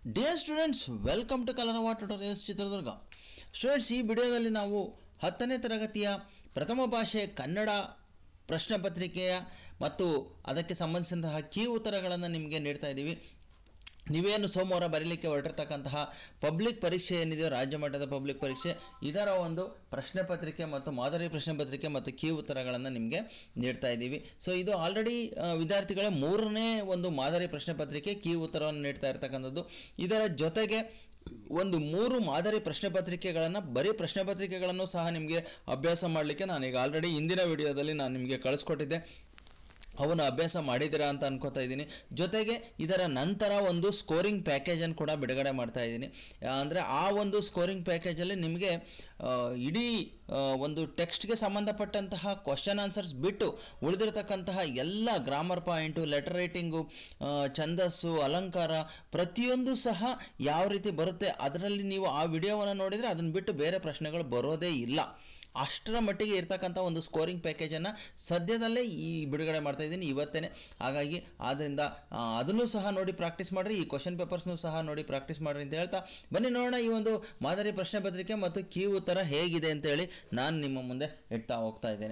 dear students welcome to Kalarava tutorials Chitradurga students ಈ ವಿಡಿಯೋದಲ್ಲಿ ನಾವು ಹತ್ತನೇ ತರಗತಿಯ ಪ್ರಥಮ ಭಾಷೆ ಕನ್ನಡ ಪ್ರಶ್ನೆ ಪತ್ರಿಕೆಯ ಮತ್ತು ಅದಕ್ಕೆ ಸಂಬಂಧಿಸಿದಂತಹ ಕೀ ಉತ್ತರಗಳನ್ನು ನಿಮಗೆ ನೀಡ್ತಾ ಇದ್ದೀವಿ ನೀವೇನು ಸೋಮವಾರ ಬರೀಲಿಕ್ಕೆ ಹೊರಟಿರ್ತಕ್ಕಂತಹ ಪಬ್ಲಿಕ್ ಪರೀಕ್ಷೆ ಏನಿದೆಯೋ ರಾಜ್ಯ ಮಟ್ಟದ ಪಬ್ಲಿಕ್ ಪರೀಕ್ಷೆ ಇದರ ಒಂದು ಪ್ರಶ್ನೆ ಪತ್ರಿಕೆ ಮತ್ತು ಮಾದರಿ ಪ್ರಶ್ನೆ ಪತ್ರಿಕೆ ಮತ್ತು ಕೀ ಉತ್ತರಗಳನ್ನು ನಿಮಗೆ ನೀಡ್ತಾ ಇದ್ದೀವಿ ಸೊ ಇದು ಆಲ್ರೆಡಿ ವಿದ್ಯಾರ್ಥಿಗಳ ಮೂರನೇ ಒಂದು ಮಾದರಿ ಪ್ರಶ್ನೆ ಪತ್ರಿಕೆ ಕೀ ಉತ್ತರವನ್ನು ನೀಡ್ತಾ ಇರ್ತಕ್ಕಂಥದ್ದು ಇದರ ಜೊತೆಗೆ ಒಂದು ಮೂರು ಮಾದರಿ ಪ್ರಶ್ನೆ ಪತ್ರಿಕೆಗಳನ್ನು ಬರೀ ಪ್ರಶ್ನೆ ಪತ್ರಿಕೆಗಳನ್ನು ಸಹ ನಿಮಗೆ ಅಭ್ಯಾಸ ಮಾಡಲಿಕ್ಕೆ ನಾನೀಗ ಆಲ್ರೆಡಿ ಹಿಂದಿನ ವಿಡಿಯೋದಲ್ಲಿ ನಾನು ನಿಮಗೆ ಕಳಿಸ್ಕೊಟ್ಟಿದ್ದೆ ಅವನು ಅಭ್ಯಾಸ ಮಾಡಿದ್ದೀರಾ ಅಂತ ಅನ್ಕೋತಾ ಇದ್ದೀನಿ ಜೊತೆಗೆ ಇದರ ನಂತರ ಒಂದು ಸ್ಕೋರಿಂಗ್ ಪ್ಯಾಕೇಜನ್ನು ಕೂಡ ಬಿಡುಗಡೆ ಮಾಡ್ತಾ ಇದ್ದೀನಿ ಅಂದರೆ ಆ ಒಂದು ಸ್ಕೋರಿಂಗ್ ಪ್ಯಾಕೇಜಲ್ಲಿ ನಿಮಗೆ ಆ, ಇಡೀ ಆ, ಒಂದು ಟೆಕ್ಸ್ಟ್ಗೆ ಸಂಬಂಧಪಟ್ಟಂತಹ ಕ್ವಶನ್ ಆನ್ಸರ್ಸ್ ಬಿಟ್ಟು ಉಳಿದಿರತಕ್ಕಂತಹ ಎಲ್ಲ ಗ್ರಾಮರ್ ಪಾಯಿಂಟು ಲೆಟರ್ ರೈಟಿಂಗು ಛಂದಸ್ಸು ಅಲಂಕಾರ ಪ್ರತಿಯೊಂದು ಸಹ ಯಾವ ರೀತಿ ಬರುತ್ತೆ ಅದರಲ್ಲಿ ನೀವು ಆ ವಿಡಿಯೋವನ್ನು ನೋಡಿದರೆ ಅದನ್ನು ಬಿಟ್ಟು ಬೇರೆ ಪ್ರಶ್ನೆಗಳು ಬರೋದೇ ಇಲ್ಲ ಅಷ್ಟರ ಮಟ್ಟಿಗೆ ಇರ್ತಕ್ಕಂಥ ಒಂದು ಸ್ಕೋರಿಂಗ್ ಪ್ಯಾಕೇಜನ್ನು ಸದ್ಯದಲ್ಲೇ ಈ ಬಿಡುಗಡೆ ಮಾಡ್ತಾ ಇದ್ದೀನಿ ಇವತ್ತೇ ಹಾಗಾಗಿ ಆದ್ದರಿಂದ ಆ, ಅದನ್ನು ಸಹ ನೋಡಿ ಪ್ರಾಕ್ಟೀಸ್ ಮಾಡಿರಿ ಈ ಕ್ವಶನ್ ಪೇಪರ್ಸ್ನು ಸಹ ನೋಡಿ ಪ್ರಾಕ್ಟೀಸ್ ಮಾಡಿರಿ ಅಂತ ಹೇಳ್ತಾ ಬನ್ನಿ ನೋಡೋಣ ಈ ಒಂದು ಮಾದರಿ ಪ್ರಶ್ನೆ ಪತ್ರಿಕೆ ಮತ್ತು ಕೀ ಉತ್ತರ ಹೇಗಿದೆ ಅಂತ ಹೇಳಿ ನಾನು ನಿಮ್ಮ ಮುಂದೆ ಇಡ್ತಾ ಹೋಗ್ತಾ ಇದ್ದೇನೆ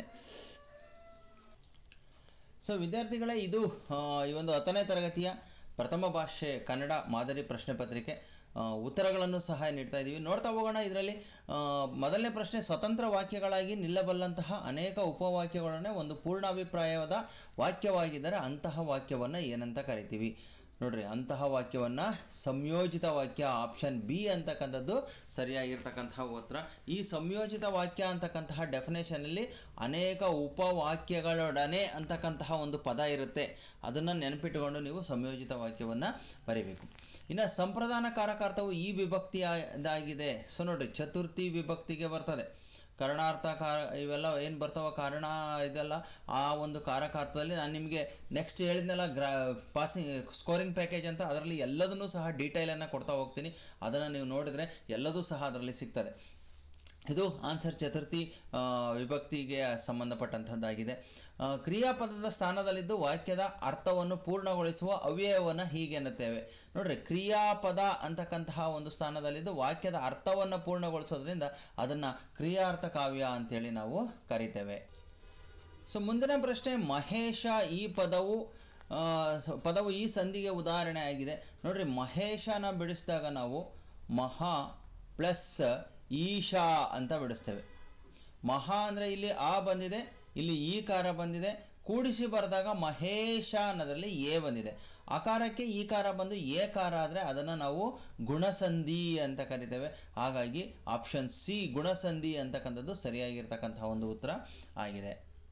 ಸೊ ವಿದ್ಯಾರ್ಥಿಗಳೇ ಇದು ಆ, ಈ ಒಂದು ಹತ್ತನೇ ತರಗತಿಯ ಪ್ರಥಮ ಭಾಷೆ ಕನ್ನಡ ಮಾದರಿ ಪ್ರಶ್ನೆ ಪತ್ರಿಕೆ ಆ, ಉತ್ತರಗಳನ್ನು ಸಹ ನೀಡ್ತಾ ಇದ್ದೀವಿ ನೋಡ್ತಾ ಹೋಗೋಣ ಇದರಲ್ಲಿ ಆ, ಮೊದಲನೇ ಪ್ರಶ್ನೆ ಸ್ವತಂತ್ರ ವಾಕ್ಯಗಳಾಗಿ ನಿಲ್ಲಬಲ್ಲಂತಹ ಅನೇಕ ಉಪವಾಕ್ಯಗಳನ್ನೇ ಒಂದು ಪೂರ್ಣಾಭಿಪ್ರಾಯವಾದ ವಾಕ್ಯವಾಗಿದ್ದರೆ ಅಂತಹ ವಾಕ್ಯವನ್ನು ಏನಂತ ಕರಿತೀವಿ ನೋಡ್ರಿ ಅಂತಹ ವಾಕ್ಯವನ್ನ ಸಂಯೋಜಿತ ವಾಕ್ಯ ಆಪ್ಷನ್ ಬಿ ಅಂತಕ್ಕಂಥದ್ದು ಸರಿಯಾಗಿರ್ತಕ್ಕಂತಹ ಉತ್ತರ ಈ ಸಂಯೋಜಿತ ವಾಕ್ಯ ಅಂತಕ್ಕಂತಹ ಡೆಫಿನೇಷನ್ ಅಲ್ಲಿ ಅನೇಕ ಉಪವಾಕ್ಯಗಳೊಡನೆ ಅಂತಕ್ಕಂತಹ ಒಂದು ಪದ ಇರುತ್ತೆ ಅದನ್ನ ನೆನಪಿಟ್ಟುಕೊಂಡು ನೀವು ಸಂಯೋಜಿತ ವಾಕ್ಯವನ್ನ ಬರೀಬೇಕು ಇನ್ನು ಸಂಪ್ರದಾನ ಕಾರಕಾರ್ಥವು ಈ ವಿಭಕ್ತಿಯಾಗಿದೆ ಸೊ ನೋಡ್ರಿ ಚತುರ್ಥಿ ವಿಭಕ್ತಿಗೆ ಬರ್ತದೆ ಕರ್ಣಾರ್ಥ ಕಾರ ಇವೆಲ್ಲ ಏನು ಬರ್ತಾವ ಕಾರಣ ಇದೆಲ್ಲ ಆ ಒಂದು ಕಾರಕಾರ್ಥದಲ್ಲಿ ನಾನು ನಿಮಗೆ ನೆಕ್ಸ್ಟ್ ಹೇಳಿದ್ನೆಲ್ಲ ಗ್ರಾ ಪಾಸಿಂಗ್ ಸ್ಕೋರಿಂಗ್ ಪ್ಯಾಕೇಜ್ ಅಂತ ಅದರಲ್ಲಿ ಎಲ್ಲದನ್ನೂ ಸಹ ಡೀಟೇಲನ್ನು ಕೊಡ್ತಾ ಹೋಗ್ತೀನಿ ಅದನ್ನು ನೀವು ನೋಡಿದರೆ ಎಲ್ಲದೂ ಸಹ ಅದರಲ್ಲಿ ಸಿಗ್ತದೆ ಇದು ಆನ್ಸರ್ ಚತುರ್ಥಿ ಆ, ವಿಭಕ್ತಿಗೆ ಸಂಬಂಧಪಟ್ಟಂಥದ್ದಾಗಿದೆ ಆ, ಕ್ರಿಯಾಪದದ ಸ್ಥಾನದಲ್ಲಿದ್ದು ವಾಕ್ಯದ ಅರ್ಥವನ್ನು ಪೂರ್ಣಗೊಳಿಸುವ ಅವ್ಯಯವನ್ನು ಹೀಗೆ ಎನ್ನುತ್ತೇವೆ ನೋಡ್ರಿ ಕ್ರಿಯಾಪದ ಅಂತಕ್ಕಂತಹ ಒಂದು ಸ್ಥಾನದಲ್ಲಿದ್ದು ವಾಕ್ಯದ ಅರ್ಥವನ್ನು ಪೂರ್ಣಗೊಳಿಸೋದ್ರಿಂದ ಅದನ್ನು ಕ್ರಿಯಾರ್ಥ ಕಾವ್ಯ ಅಂತೇಳಿ ನಾವು ಕರಿತೇವೆ ಸೊ ಮುಂದಿನ ಪ್ರಶ್ನೆ ಮಹೇಶ ಈ ಪದವು ಆ, ಸ- ಪದವು ಈ ಸಂಧಿಗೆ ಉದಾಹರಣೆ ಆಗಿದೆ ನೋಡ್ರಿ ಮಹೇಶನ ಬಿಡಿಸಿದಾಗ ನಾವು ಮಹಾ ಪ್ಲಸ್ ಈಶಾ ಅಂತ ಬಿಡಿಸ್ತೇವೆ ಮಹಾ ಅಂದರೆ ಇಲ್ಲಿ ಆ ಬಂದಿದೆ ಇಲ್ಲಿ ಈಕಾರ ಬಂದಿದೆ ಕೂಡಿಸಿ ಬರೆದಾಗ ಮಹೇಶ ಅನ್ನೋದ್ರಲ್ಲಿ ಎ ಬಂದಿದೆ ಅಕಾರಕ್ಕೆ ಈಕಾರ ಬಂದು ಏಕಾರ ಆದರೆ ಅದನ್ನು ನಾವು ಗುಣಸಂಧಿ ಅಂತ ಕರಿತೇವೆ ಹಾಗಾಗಿ ಆಪ್ಷನ್ ಸಿ ಗುಣಸಂಧಿ ಅಂತಕ್ಕಂಥದ್ದು ಸರಿಯಾಗಿರ್ತಕ್ಕಂತಹ ಒಂದು ಉತ್ತರ ಆಗಿದೆ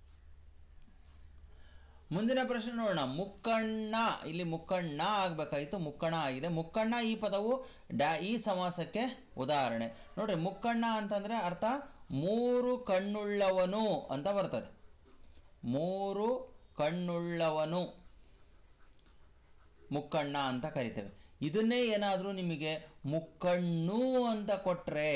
ಮುಂದಿನ ಪ್ರಶ್ನೆ ನೋಡೋಣ ಮುಕ್ಕಣ್ಣ ಇಲ್ಲಿ ಮುಕ್ಕಣ್ಣ ಆಗ್ಬೇಕಾಗಿತ್ತು ಮುಕ್ಕಣ ಆಗಿದೆ ಮುಕ್ಕಣ್ಣ ಈ ಪದವು ಡ್ಯಾ ಈ ಸಮಾಸಕ್ಕೆ ಉದಾಹರಣೆ ನೋಡ್ರಿ ಮುಕ್ಕಣ್ಣ ಅಂತಂದ್ರೆ ಅರ್ಥ ಮೂರು ಕಣ್ಣುಳ್ಳವನು ಅಂತ ಬರ್ತದೆ ಮೂರು ಕಣ್ಣುಳ್ಳವನು ಮುಕ್ಕಣ್ಣ ಅಂತ ಕರಿತೇವೆ ಇದನ್ನೇ ಏನಾದರೂ ನಿಮಗೆ ಮುಕ್ಕಣ್ಣು ಅಂತ ಕೊಟ್ರೆ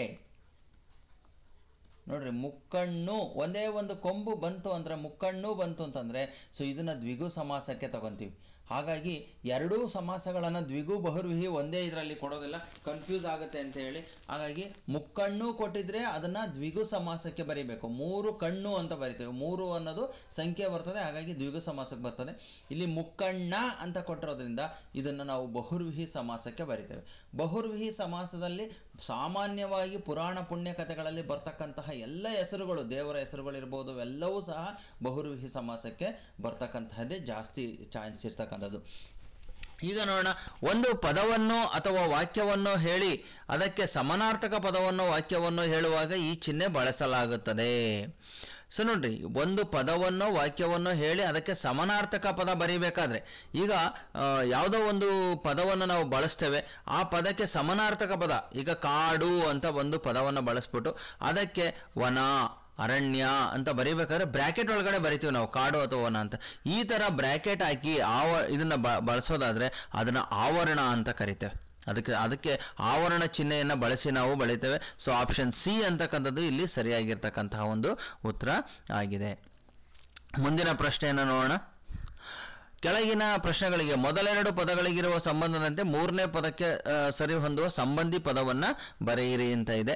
ನೋಡ್ರಿ ಮುಕ್ಕಣ್ಣು ಒಂದೇ ಒಂದು ಕೊಂಬು ಬಂತು ಅಂದ್ರೆ ಮುಕ್ಕಣ್ಣು ಬಂತು ಅಂತಂದ್ರೆ ಸೊ ಇದನ್ನ ದ್ವಿಗು ಸಮಾಸಕ್ಕೆ ತಗೊಂತೀವಿ ಹಾಗಾಗಿ ಎರಡೂ ಸಮಾಸಗಳನ್ನು ದ್ವಿಗು ಬಹುರ್ವಿಹಿ ಒಂದೇ ಇದರಲ್ಲಿ ಕೊಡೋದಿಲ್ಲ ಕನ್ಫ್ಯೂಸ್ ಆಗುತ್ತೆ ಅಂತ ಹೇಳಿ ಹಾಗಾಗಿ ಮುಕ್ಕಣ್ಣು ಕೊಟ್ಟಿದ್ರೆ ಅದನ್ನ ದ್ವಿಗು ಸಮಾಸಕ್ಕೆ ಬರೀಬೇಕು ಮೂರು ಕಣ್ಣು ಅಂತ ಬರಿತೇವೆ ಮೂರು ಅನ್ನೋದು ಸಂಖ್ಯೆ ಬರ್ತದೆ ಹಾಗಾಗಿ ದ್ವಿಗು ಸಮಾಸಕ್ಕೆ ಬರ್ತದೆ ಇಲ್ಲಿ ಮುಕ್ಕಣ್ಣ ಅಂತ ಕೊಟ್ಟಿರೋದ್ರಿಂದ ಇದನ್ನು ನಾವು ಬಹುರ್ವಿಹಿ ಸಮಾಸಕ್ಕೆ ಬರಿತೇವೆ ಬಹುರ್ವಿಹಿ ಸಮಾಸದಲ್ಲಿ ಸಾಮಾನ್ಯವಾಗಿ ಪುರಾಣ ಪುಣ್ಯ ಕಥೆಗಳಲ್ಲಿ ಬರ್ತಕ್ಕಂತಹ ಎಲ್ಲ ಹೆಸರುಗಳು ದೇವರ ಹೆಸರುಗಳು ಇರ್ಬೋದು ಎಲ್ಲವೂ ಸಹ ಬಹುರ್ವಿಹಿ ಸಮಾಸಕ್ಕೆ ಬರ್ತಕ್ಕಂತಹದ್ದೇ ಜಾಸ್ತಿ ಚಾನ್ಸ್ ಇರ್ತಕ್ಕಂಥದ್ದು ಈಗ ನೋಡೋಣ ಒಂದು ಪದವನ್ನು ಅಥವಾ ವಾಕ್ಯವನ್ನು ಹೇಳಿ ಅದಕ್ಕೆ ಸಮಾನಾರ್ಥಕ ಪದವನ್ನು ವಾಕ್ಯವನ್ನು ಹೇಳುವಾಗ ಈ ಚಿಹ್ನೆ ಬಳಸಲಾಗುತ್ತದೆ ಸೊ ನೋಡ್ರಿ ಒಂದು ಪದವನ್ನು ವಾಕ್ಯವನ್ನು ಹೇಳಿ ಅದಕ್ಕೆ ಸಮಾನಾರ್ಥಕ ಪದ ಬರೀಬೇಕಾದ್ರೆ ಈಗ ಆ, ಯಾವುದೋ ಒಂದು ಪದವನ್ನು ನಾವು ಬಳಸ್ತೇವೆ ಆ ಪದಕ್ಕೆ ಸಮಾನಾರ್ಥಕ ಪದ ಈಗ ಕಾಡು ಅಂತ ಒಂದು ಪದವನ್ನು ಬಳಸ್ಬಿಟ್ಟು ಅದಕ್ಕೆ ವನ ಅರಣ್ಯ ಅಂತ ಬರೀಬೇಕಾದ್ರೆ ಬ್ರ್ಯಾಕೆಟ್ ಒಳಗಡೆ ಬರಿತೀವಿ ನಾವು ಕಾಡು ಅಥವಾ ವನ ಅಂತ ಈ ತರ ಬ್ರ್ಯಾಕೆಟ್ ಹಾಕಿ ಆವ ಇದನ್ನ ಬ- ಬಳಸೋದಾದ್ರೆ ಅದನ್ನ ಆವರಣ ಅಂತ ಕರಿತೇವೆ ಅದಕ್ಕೆ ಅದಕ್ಕೆ ಆವರಣ ಚಿಹ್ನೆಯನ್ನ ಬಳಸಿ ನಾವು ಬೆಳಿತೇವೆ ಸೊ ಆಪ್ಷನ್ ಸಿ ಅಂತಕ್ಕಂಥದ್ದು ಇಲ್ಲಿ ಸರಿಯಾಗಿರ್ತಕ್ಕಂತಹ ಒಂದು ಉತ್ತರ ಆಗಿದೆ ಮುಂದಿನ ಪ್ರಶ್ನೆಯನ್ನು ನೋಡೋಣ ಕೆಳಗಿನ ಪ್ರಶ್ನೆಗಳಿಗೆ ಮೊದಲೆರಡು ಪದಗಳಿಗಿರುವ ಸಂಬಂಧದಂತೆ ಮೂರನೇ ಪದಕ್ಕೆ ಆ, ಸರಿ ಹೊಂದುವ ಸಂಬಂಧಿ ಪದವನ್ನ ಬರೆಯಿರಿ ಅಂತ ಇದೆ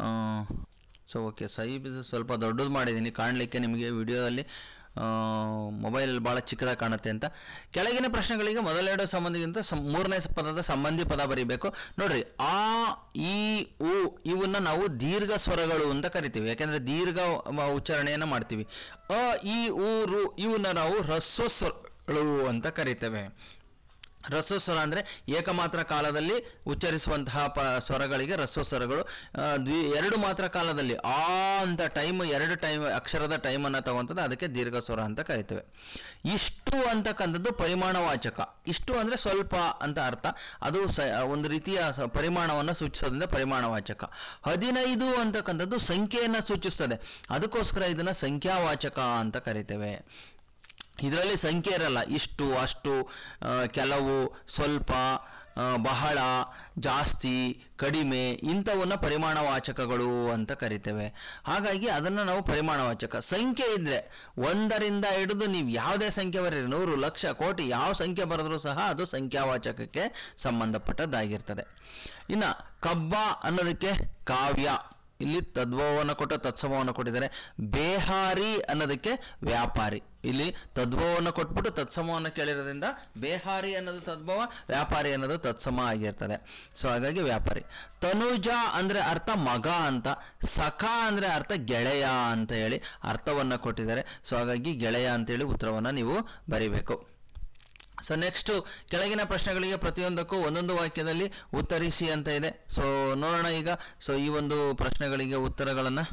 ಸೊ ಓಕೆ ಸೈಜ್ ಸ್ವಲ್ಪ ದೊಡ್ಡದು ಮಾಡಿದ್ದೀನಿ ಕಾಣಲಿಕ್ಕೆ ನಿಮಗೆ ವಿಡಿಯೋದಲ್ಲಿ ಮೊಬೈಲ್ ಭಾಳ ಚಿಕ್ಕದಾಗಿ ಕಾಣುತ್ತೆ ಅಂತ ಕೆಳಗಿನ ಪ್ರಶ್ನೆಗಳಿಗೆ ಮೊದಲೆರಡು ಸಂಬಂಧಿಗಿಂತ ಸಂ- ಮೂರನೇ ಪದದ ಸಂಬಂಧಿ ಪದ ಬರಿಬೇಕು ನೋಡ್ರಿ ಆ ಈ ಉ ಇವನ್ನ ನಾವು ದೀರ್ಘ ಸ್ವರಗಳು ಅಂತ ಕರಿತೀವಿ ಯಾಕೆಂದ್ರೆ ದೀರ್ಘ ಮ- ಉಚ್ಚಾರಣೆಯನ್ನ ಮಾಡ್ತೀವಿ ಅ ಈ ಉ ರು ಇವನ್ನ ನಾವು ಹ್ರಸ್ವ ಸ್ವರಗಳು ಅಂತ ಕರಿತೇವೆ ಹ್ರಸ್ವ ಸ್ವರ ಅಂದ್ರೆ ಏಕಮಾತ್ರ ಕಾಲದಲ್ಲಿ ಉಚ್ಚರಿಸುವಂತಹ ಪ ಸ್ವರಗಳಿಗೆ ಹ್ರಸ್ವ ಸ್ವರಗಳು ಆ, ದ್ವಿ ಎರಡು ಮಾತ್ರ ಕಾಲದಲ್ಲಿ ಆ ಅಂತ ಟೈಮ್ ಎರಡು ಟೈಮ್ ಅಕ್ಷರದ ಟೈಮ್ ಅನ್ನ ತಗೊಂತದ್ದು ಅದಕ್ಕೆ ದೀರ್ಘ ಸ್ವರ ಅಂತ ಕರಿತೇವೆ ಇಷ್ಟು ಅಂತಕ್ಕಂಥದ್ದು ಪರಿಮಾಣವಾಚಕ ಇಷ್ಟು ಅಂದ್ರೆ ಸ್ವಲ್ಪ ಅಂತ ಅರ್ಥ ಅದು ಸ ಒಂದು ರೀತಿಯ ಸ- ಪರಿಮಾಣವನ್ನು ಸೂಚಿಸೋದ್ರಿಂದ ಪರಿಮಾಣವಾಚಕ ಹದಿನೈದು ಅಂತಕ್ಕಂಥದ್ದು ಸಂಖ್ಯೆಯನ್ನ ಸೂಚಿಸ್ತದೆ ಅದಕ್ಕೋಸ್ಕರ ಇದನ್ನ ಸಂಖ್ಯಾವಾಚಕ ಅಂತ ಕರಿತೇವೆ ಇದರಲ್ಲಿ ಸಂಖ್ಯೆ ಇರಲ್ಲ ಇಷ್ಟು ಅಷ್ಟು ಆ, ಕೆಲವು ಸ್ವಲ್ಪ ಆ, ಬಹಳ ಜಾಸ್ತಿ ಕಡಿಮೆ ಇಂಥವನ್ನ ಪರಿಮಾಣವಾಚಕಗಳು ಅಂತ ಕರಿತೇವೆ ಹಾಗಾಗಿ ಅದನ್ನು ನಾವು ಪರಿಮಾಣವಾಚಕ ಸಂಖ್ಯೆ ಇದ್ರೆ ಒಂದರಿಂದ ಹಿಡಿದು ನೀವು ಯಾವುದೇ ಸಂಖ್ಯೆ ಬರೀರಿ ನೂರು ಲಕ್ಷ ಕೋಟಿ ಯಾವ ಸಂಖ್ಯೆ ಬರೆದ್ರೂ ಸಹ ಅದು ಸಂಖ್ಯಾವಾಚಕಕ್ಕೆ ಸಂಬಂಧಪಟ್ಟದ್ದಾಗಿರ್ತದೆ ಇನ್ನ ಕಬ್ಬ ಅನ್ನೋದಕ್ಕೆ ಕಾವ್ಯ ಇಲ್ಲಿ ತದ್ಭವವನ್ನು ಕೊಟ್ಟು ತತ್ಸಮವನ್ನು ಕೊಟ್ಟಿದ್ದಾರೆ ಬೇಹಾರಿ ಅನ್ನೋದಕ್ಕೆ ವ್ಯಾಪಾರಿ ಇಲ್ಲಿ ತದ್ಭವವನ್ನು ಕೊಟ್ಬಿಟ್ಟು ತತ್ಸಮವನ್ನು ಕೇಳಿರೋದ್ರಿಂದ ಬೇಹಾರಿ ಅನ್ನೋದು ತದ್ಭವ ವ್ಯಾಪಾರಿ ಅನ್ನೋದು ತತ್ಸಮ ಆಗಿರ್ತದೆ ಸೊ ಹಾಗಾಗಿ ವ್ಯಾಪಾರಿ ತನುಜ ಅಂದ್ರೆ ಅರ್ಥ ಮಗ ಅಂತ ಸಖ ಅಂದ್ರೆ ಅರ್ಥ ಗೆಳೆಯ ಅಂತ ಹೇಳಿ ಅರ್ಥವನ್ನ ಕೊಟ್ಟಿದ್ದಾರೆ ಸೊ ಹಾಗಾಗಿ ಗೆಳೆಯ ಅಂತೇಳಿ ಉತ್ತರವನ್ನ ನೀವು ಬರಿಬೇಕು ಸೊ ನೆಕ್ಸ್ಟ್ ಕೆಳಗಿನ ಪ್ರಶ್ನೆಗಳಿಗೆ ಪ್ರತಿಯೊಂದಕ್ಕೂ ಒಂದೊಂದು ವಾಕ್ಯದಲ್ಲಿ ಉತ್ತರಿಸಿ ಅಂತ ಇದೆ ಸೊ ನೋಡೋಣ ಈಗ ಸೊ ಈ ಒಂದು ಪ್ರಶ್ನೆಗಳಿಗೆ ಉತ್ತರಗಳನ್ನ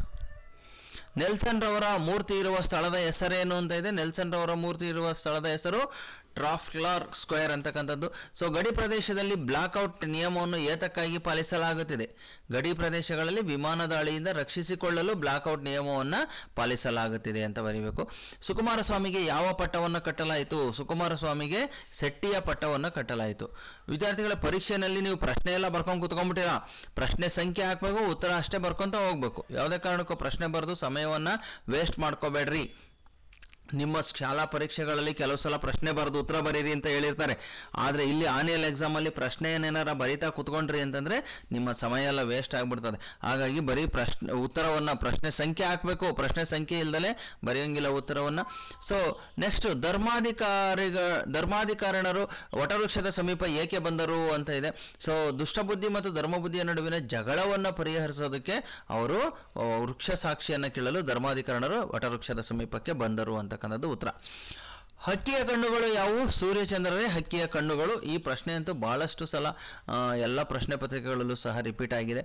ನೆಲ್ಸನ್ ರವರ ಮೂರ್ತಿ ಇರುವ ಸ್ಥಳದ ಹೆಸರೇನು ಅಂತ ಇದೆ ನೆಲ್ಸನ್ ರವರ ಮೂರ್ತಿ ಇರುವ ಸ್ಥಳದ ಹೆಸರು ಟ್ರಾಫ್ಲಾರ್ ಸ್ಕ್ವೇರ್ ಅಂತಕ್ಕಂಥದ್ದು ಸೊ ಗಡಿ ಪ್ರದೇಶದಲ್ಲಿ ಬ್ಲಾಕ್ಔಟ್ ನಿಯಮವನ್ನು ಏತಕ್ಕಾಗಿ ಪಾಲಿಸಲಾಗುತ್ತಿದೆ ಗಡಿ ಪ್ರದೇಶಗಳಲ್ಲಿ ವಿಮಾನ ದಾಳಿಯಿಂದ ರಕ್ಷಿಸಿಕೊಳ್ಳಲು ಬ್ಲಾಕ್ಔಟ್ ನಿಯಮವನ್ನ ಪಾಲಿಸಲಾಗುತ್ತಿದೆ ಅಂತ ಬರೀಬೇಕು ಸುಕುಮಾರ ಸ್ವಾಮಿಗೆ ಯಾವ ಪಟ್ಟವನ್ನು ಕಟ್ಟಲಾಯಿತು ಸುಕುಮಾರ ಸ್ವಾಮಿಗೆ ಸೆಟ್ಟಿಯ ಪಟ್ಟವನ್ನು ಕಟ್ಟಲಾಯಿತು ವಿದ್ಯಾರ್ಥಿಗಳ ಪರೀಕ್ಷೆಯಲ್ಲಿ ನೀವು ಪ್ರಶ್ನೆ ಎಲ್ಲ ಬರ್ಕೊಂಡು ಕುತ್ಕೊಂಡ್ಬಿಟ್ಟಿರಾ ಪ್ರಶ್ನೆ ಸಂಖ್ಯೆ ಹಾಕ್ಬೇಕು ಉತ್ತರ ಅಷ್ಟೇ ಬರ್ಕೊಂತ ಹೋಗ್ಬೇಕು ಯಾವುದೇ ಕಾರಣಕ್ಕೂ ಪ್ರಶ್ನೆ ಬರೆದು ಸಮಯವನ್ನ ವೇಸ್ಟ್ ಮಾಡ್ಕೋಬೇಡ್ರಿ ನಿಮ್ಮ ಶಾಲಾ ಪರೀಕ್ಷೆಗಳಲ್ಲಿ ಕೆಲವು ಸಲ ಪ್ರಶ್ನೆ ಬರೆದು ಉತ್ತರ ಬರೀರಿ ಅಂತ ಹೇಳಿರ್ತಾರೆ ಆದ್ರೆ ಇಲ್ಲಿ ಆನ್ಯಲ್ ಎಕ್ಸಾಮ್ ಅಲ್ಲಿ ಪ್ರಶ್ನೆಯನ್ನೇನಾರ ಬರಿತಾ ಕುತ್ಕೊಂಡ್ರಿ ಅಂತಂದ್ರೆ ನಿಮ್ಮ ಸಮಯ ಎಲ್ಲ ವೇಸ್ಟ್ ಆಗ್ಬಿಡ್ತದೆ ಹಾಗಾಗಿ ಬರೀ ಪ್ರಶ್ನೆ ಉತ್ತರವನ್ನ ಪ್ರಶ್ನೆ ಸಂಖ್ಯೆ ಹಾಕ್ಬೇಕು ಪ್ರಶ್ನೆ ಸಂಖ್ಯೆ ಇಲ್ದಲೆ ಬರೆಯಂಗಿಲ್ಲ ಉತ್ತರವನ್ನ ಸೊ ನೆಕ್ಸ್ಟ್ ಧರ್ಮಾಧಿಕಾರಿಗ ಧರ್ಮಾಧಿಕಾರಣರು ವಟವೃಕ್ಷದ ಸಮೀಪ ಏಕೆ ಬಂದರು ಅಂತ ಇದೆ ಸೊ ದುಷ್ಟಬುದ್ಧಿ ಮತ್ತು ಧರ್ಮಬುದ್ಧಿಯ ನಡುವಿನ ಜಗಳವನ್ನ ಪರಿಹರಿಸೋದಕ್ಕೆ ಅವರು ಆ, ವೃಕ್ಷ ಸಾಕ್ಷಿಯನ್ನ ಕೇಳಲು ಧರ್ಮಾಧಿಕಾರಣರು ವಟವೃಕ್ಷದ ಸಮೀಪಕ್ಕೆ ಬಂದರು ಅಂತಕ್ಕಂಥದ್ದು ಉತ್ತರ ಹಕ್ಕಿಯ ಕಣ್ಣುಗಳು ಯಾವುವು ಸೂರ್ಯಚಂದ್ರರೇ ಹಕ್ಕಿಯ ಕಣ್ಣುಗಳು ಈ ಪ್ರಶ್ನೆ ಅಂತೂ ಬಹಳಷ್ಟು ಸಲ ಆ, ಎಲ್ಲ ಪ್ರಶ್ನೆ ಪತ್ರಿಕೆಗಳಲ್ಲೂ ಸಹ ರಿಪೀಟ್ ಆಗಿದೆ